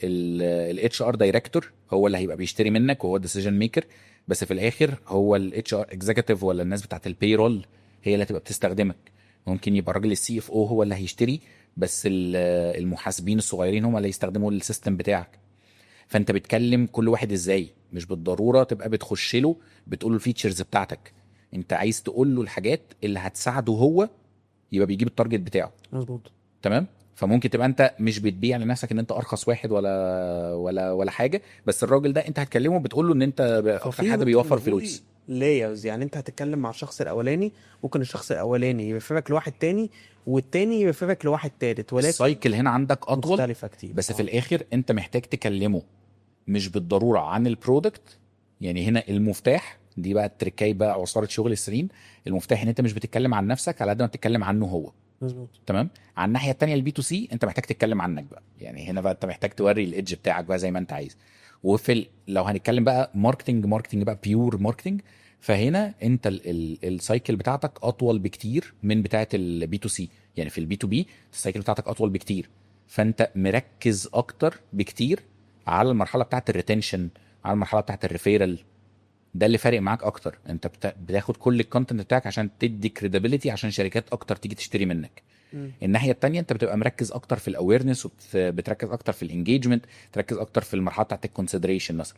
الاتش ار دايركتور هو اللي هيبقى بيشتري منك وهو الديسيجن ميكر بس في الاخر هو الاتش ار اكزيكتيف ولا الناس بتاعت البيرول هي اللي هتبقى بتستخدمك ممكن يبقى الراجل السي اف او هو اللي هيشتري بس ال- المحاسبين الصغيرين هم اللي يستخدموا السيستم بتاعك فانت بتكلم كل واحد ازاي مش بالضروره تبقى بتخش له بتقول له الفيتشرز بتاعتك انت عايز تقول له الحاجات اللي هتساعده هو يبقى بيجيب التارجت بتاعه مظبوط تمام فممكن تبقى انت مش بتبيع لنفسك ان انت ارخص واحد ولا ولا ولا حاجه بس الراجل ده انت هتكلمه بتقول له ان انت اكتر حد بيوفر فلوس لايرز يعني انت هتتكلم مع الشخص الاولاني ممكن الشخص الاولاني يرفرك لواحد تاني والتاني يرفرك لواحد تالت ولكن السايكل هنا عندك اطول مختلفه كتير بس في آه. الاخر انت محتاج تكلمه مش بالضروره عن البرودكت يعني هنا المفتاح دي بقى التركايه بقى عصاره شغل السنين المفتاح ان انت مش بتتكلم عن نفسك على قد ما بتتكلم عنه هو مظبوط تمام على الناحيه الثانيه البي تو سي انت محتاج تتكلم عنك بقى يعني هنا بقى انت محتاج توري الايدج بتاعك بقى زي ما انت عايز وفي ال... لو هنتكلم بقى ماركتنج ماركتنج بقى بيور ماركتنج فهنا انت ال... ال... السايكل بتاعتك اطول بكتير من بتاعه البي تو سي يعني في البي تو بي السايكل بتاعتك اطول بكتير فانت مركز اكتر بكتير على المرحله بتاعه الريتنشن على المرحله بتاعه الريفيرال ده اللي فارق معاك اكتر انت بتا... بتاخد كل الكونتنت بتاعك عشان تدي كريديبيليتي عشان شركات اكتر تيجي تشتري منك مم. الناحيه التانية انت بتبقى مركز اكتر في الاويرنس وبتركز اكتر في الانجيجمنت تركز اكتر في المرحله بتاعت الكونسيدريشن مثلا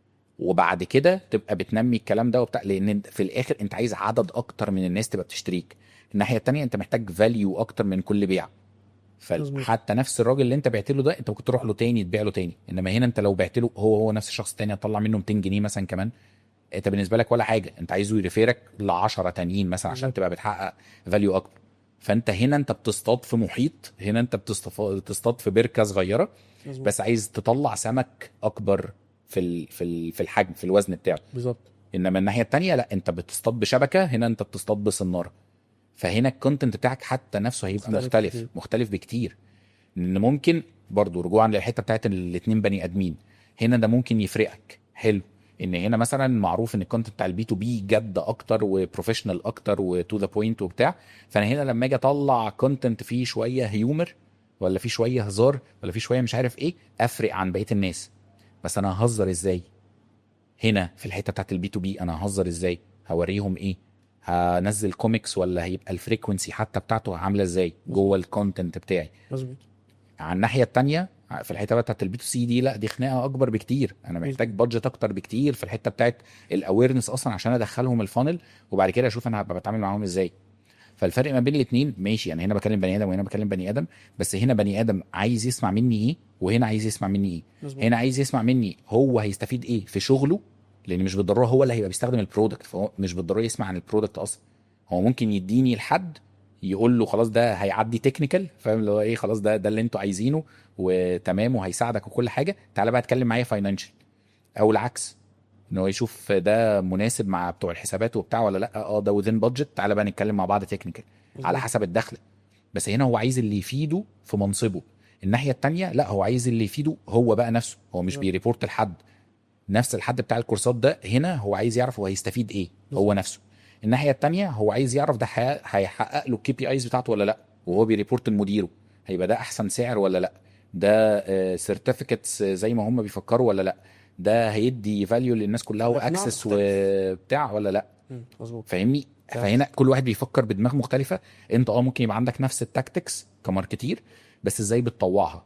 وبعد كده تبقى بتنمي الكلام ده وبتاع لان انت في الاخر انت عايز عدد اكتر من الناس تبقى بتشتريك الناحيه التانية انت محتاج فاليو اكتر من كل بيع مظبوط. فحتى نفس الراجل اللي انت بعت له ده انت ممكن تروح له تاني تبيع له تاني انما هنا انت لو بعت له هو هو نفس الشخص التاني هتطلع منه 200 جنيه مثلا كمان انت بالنسبه لك ولا حاجه انت عايزه يريفيرك ل 10 تانيين مثلا عشان بالظبط. تبقى بتحقق فاليو اكتر فانت هنا انت بتصطاد في محيط هنا انت بتصطف- بتصطاد في بركه صغيره مظبوط بس عايز تطلع سمك اكبر في ال... في ال... في الحجم في الوزن بتاعه بالظبط انما الناحيه التانية لا انت بتصطاد بشبكه هنا انت بتصطاد بصناره فهنا الكونتنت بتاعك حتى نفسه هيبقى مختلف مختلف كتير. مختلف بكتير ان ممكن برضو رجوعا للحته بتاعت الاتنين بني ادمين هنا ده ممكن يفرقك حلو ان هنا مثلا معروف ان الكونتنت بتاع البي تو بي جد اكتر وبروفيشنال اكتر وتو ذا بوينت وبتاع فانا هنا لما اجي اطلع كونتنت فيه شويه هيومر ولا فيه شويه هزار ولا فيه شويه مش عارف ايه افرق عن بقيه الناس بس انا ههزر ازاي هنا في الحته بتاعت البي تو بي انا ههزر ازاي هوريهم ايه هنزل كوميكس ولا هيبقى الفريكونسي حتى بتاعته عامله ازاي جوه الكونتنت بتاعي مظبوط على الناحيه التانية في الحته بقى بتاعت البي تو سي دي لا دي خناقه اكبر بكتير انا محتاج بادجت اكتر بكتير في الحته بتاعت الاويرنس اصلا عشان ادخلهم الفانل وبعد كده اشوف انا هبقى بتعامل معاهم ازاي فالفرق ما بين الاثنين ماشي يعني هنا بكلم بني ادم وهنا بكلم بني ادم بس هنا بني ادم عايز يسمع مني ايه وهنا عايز يسمع مني ايه مظبوط هنا عايز يسمع مني هو هيستفيد ايه في شغله لان مش بالضروره هو اللي هيبقى بيستخدم البرودكت فهو مش بالضروره يسمع عن البرودكت اصلا هو ممكن يديني لحد يقول له خلاص ده هيعدي تكنيكال فاهم اللي هو ايه خلاص ده ده اللي انتوا عايزينه وتمام وهيساعدك وكل حاجه تعالى بقى اتكلم معايا فاينانشال او العكس ان هو يشوف ده مناسب مع بتوع الحسابات وبتاع ولا لا اه ده وذين بادجت تعالى بقى نتكلم مع بعض تكنيكال على حسب الدخل بس هنا هو عايز اللي يفيده في منصبه الناحيه التانية لا هو عايز اللي يفيده هو بقى نفسه هو مش بالظبط. بيريبورت لحد نفس الحد بتاع الكورسات ده هنا هو عايز يعرف هو هيستفيد ايه هو نفسه الناحيه التانية هو عايز يعرف ده هي- هيحقق له الكي بي ايز بتاعته ولا لا وهو بيريبورت لمديره هيبقى ده احسن سعر ولا لا ده سيرتيفيكتس زي ما هم بيفكروا ولا لا ده هيدي فاليو للناس كلها اقناع واكسس مختلف. وبتاع ولا لا مم. مظبوط فاهمني فاهم. فهنا كل واحد بيفكر بدماغ مختلفه انت اه ممكن يبقى عندك نفس التاكتكس كماركتير بس ازاي بتطوعها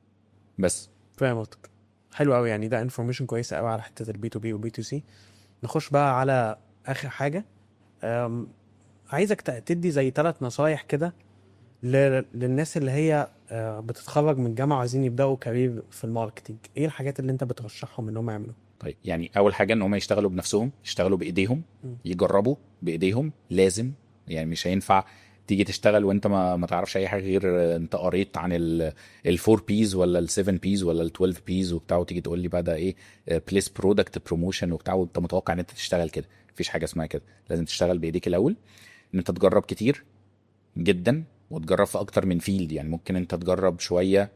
بس فاهم قصدك حلو قوي يعني ده انفورميشن كويسه قوي على حته البي تو بي والبي تو سي نخش بقى على اخر حاجه أم، عايزك ت- تدي زي ثلاث نصايح كده ل- للناس اللي هي آه، بتتخرج من الجامعه وعايزين يبداوا كارير في الماركتينج ايه الحاجات اللي انت بترشحهم انهم يعملوا طيب يعني اول حاجه ان هم يشتغلوا بنفسهم يشتغلوا بايديهم مم. يجربوا بايديهم لازم يعني مش هينفع تيجي تشتغل وانت ما, ما تعرفش اي حاجه غير انت قريت عن الفور بيز ولا السيفن بيز ولا ال 12 بيز وبتاع وتيجي تقول لي بقى ده ايه بليس برودكت بروموشن وبتاع وانت متوقع ان انت تشتغل كده مفيش حاجه اسمها كده لازم تشتغل بايديك الاول ان انت تجرب كتير جدا وتجرب في اكتر من فيلد يعني ممكن انت تجرب شويه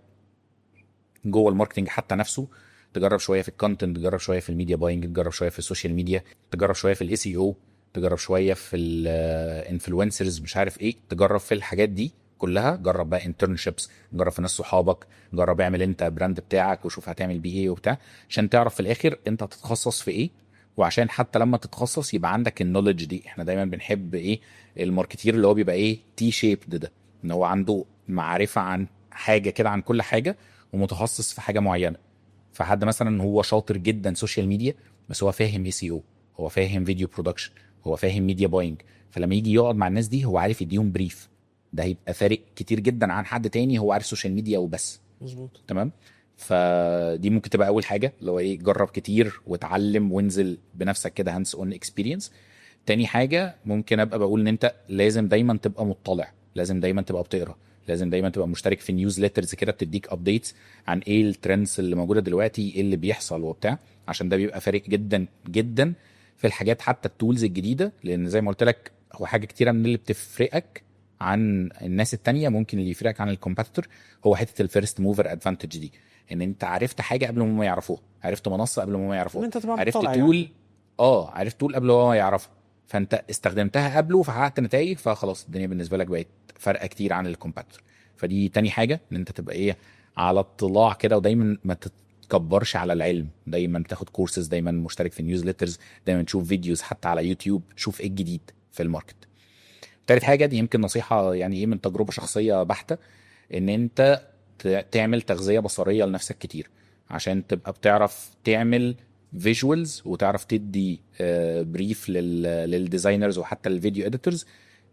جوه الماركتنج حتى نفسه تجرب شويه في الكونتنت تجرب شويه في الميديا باينج تجرب شويه في السوشيال ميديا تجرب شويه في الاي سي او تجرب شويه في الانفلونسرز مش عارف ايه تجرب في الحاجات دي كلها جرب بقى انترنشيبس جرب في ناس صحابك جرب اعمل انت براند بتاعك وشوف هتعمل بيه ايه وبتاع عشان تعرف في الاخر انت هتتخصص في ايه وعشان حتى لما تتخصص يبقى عندك النولج دي احنا دايما بنحب ايه الماركتير اللي هو بيبقى ايه تي شيبد ده ان هو عنده معرفه عن حاجه كده عن كل حاجه ومتخصص في حاجه معينه فحد مثلا هو شاطر جدا سوشيال ميديا بس هو فاهم اي سي او هو فاهم فيديو برودكشن هو فاهم ميديا باينج فلما يجي يقعد مع الناس دي هو عارف يديهم بريف ده هيبقى فارق كتير جدا عن حد تاني هو عارف سوشيال ميديا وبس مظبوط تمام فدي ممكن تبقى اول حاجه اللي هو ايه جرب كتير واتعلم وانزل بنفسك كده هاندز اون اكسبيرينس تاني حاجه ممكن ابقى بقول ان انت لازم دايما تبقى مطلع لازم دايما تبقى بتقرا لازم دايما تبقى مشترك في نيوزليترز كده بتديك ابديتس عن ايه الترندز اللي موجوده دلوقتي ايه اللي بيحصل وبتاع عشان ده بيبقى فارق جدا جدا في الحاجات حتى التولز الجديده لان زي ما قلت لك هو حاجه كتيره من اللي بتفرقك عن الناس التانية ممكن اللي يفرقك عن الكومبيتيتور هو حته الفيرست موفر ادفانتج دي ان انت عرفت حاجه قبل ما هم يعرفوها عرفت منصه قبل ما هم ان يعرفوها انت تبقى عرفت مطلع تول يعني. اه عرفت تول قبل ما هو يعرفها فانت استخدمتها قبله فحققت نتائج فخلاص الدنيا بالنسبه لك بقت فارقه كتير عن الكومبيتيتور فدي تاني حاجه ان انت تبقى ايه على اطلاع كده ودايما ما تتكبرش على العلم دايما تاخد كورسز دايما مشترك في نيوزليترز دايما تشوف فيديوز حتى على يوتيوب شوف ايه الجديد في الماركت تالت حاجه دي يمكن نصيحه يعني ايه من تجربه شخصيه بحته ان انت ت- تعمل تغذيه بصريه لنفسك كتير عشان تبقى بتعرف تعمل فيجوالز وتعرف تدي بريف للديزاينرز وحتى الفيديو اديتورز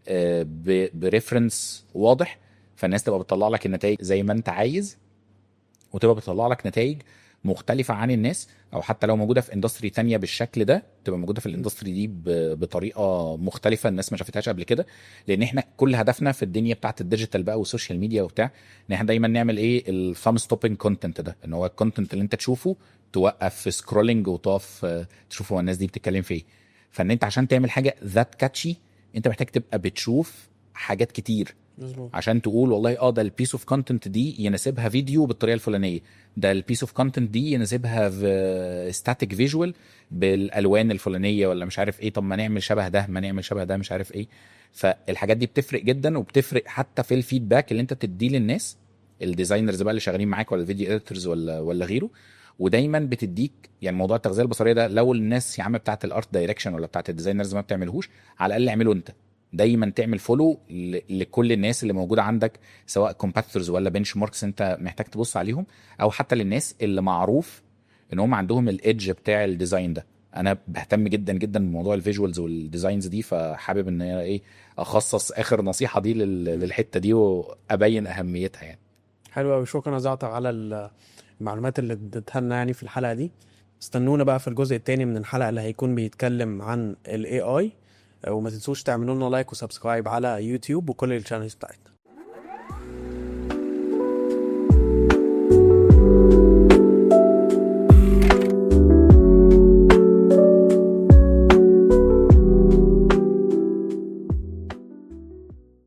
بريفرنس واضح فالناس تبقى بتطلع لك النتائج زي ما انت عايز وتبقى بتطلع لك نتائج مختلفة عن الناس او حتى لو موجودة في اندستري تانية بالشكل ده تبقى موجودة في الاندستري دي ب- بطريقة مختلفة الناس ما شافتهاش قبل كده لان احنا كل هدفنا في الدنيا بتاعت الديجيتال بقى والسوشيال ميديا وبتاع ان احنا دايما نعمل ايه الثام ستوبنج كونتنت ده ان هو الكونتنت اللي انت تشوفه توقف في سكرولنج وتقف آه، تشوف هو الناس دي بتتكلم في ايه فان انت عشان تعمل حاجة ذات كاتشي انت محتاج تبقى بتشوف حاجات كتير مظبوط عشان تقول والله اه ده البيس اوف كونتنت دي يناسبها فيديو بالطريقه الفلانيه ده البيس اوف كونتنت دي يناسبها في ستاتيك فيجوال بالالوان الفلانيه ولا مش عارف ايه طب ما نعمل شبه ده ما نعمل شبه ده مش عارف ايه فالحاجات دي بتفرق جدا وبتفرق حتى في الفيدباك اللي انت بتديه للناس الديزاينرز بقى اللي شغالين معاك ولا الفيديو اديتورز ولا ولا غيره ودايما بتديك يعني موضوع التغذيه البصريه ده لو الناس يا عم بتاعت الارت دايركشن ولا بتاعت الديزاينرز ما بتعملهوش على الاقل اعمله انت دايما تعمل فولو لكل الناس اللي موجوده عندك سواء كومبيتيتورز ولا بنش ماركس انت محتاج تبص عليهم او حتى للناس اللي معروف ان هم عندهم الايدج بتاع الديزاين ده انا بهتم جدا جدا بموضوع الفيجوالز والديزاينز دي فحابب ان هي ايه اخصص اخر نصيحه دي لل- للحته دي وابين اهميتها يعني حلو قوي شكرا يا زعتر على المعلومات اللي اديتها لنا يعني في الحلقه دي استنونا بقى في الجزء التاني من الحلقه اللي هيكون بيتكلم عن الاي اي وما تنسوش تعملوا لنا لايك وسبسكرايب على يوتيوب وكل الشانلز بتاعتنا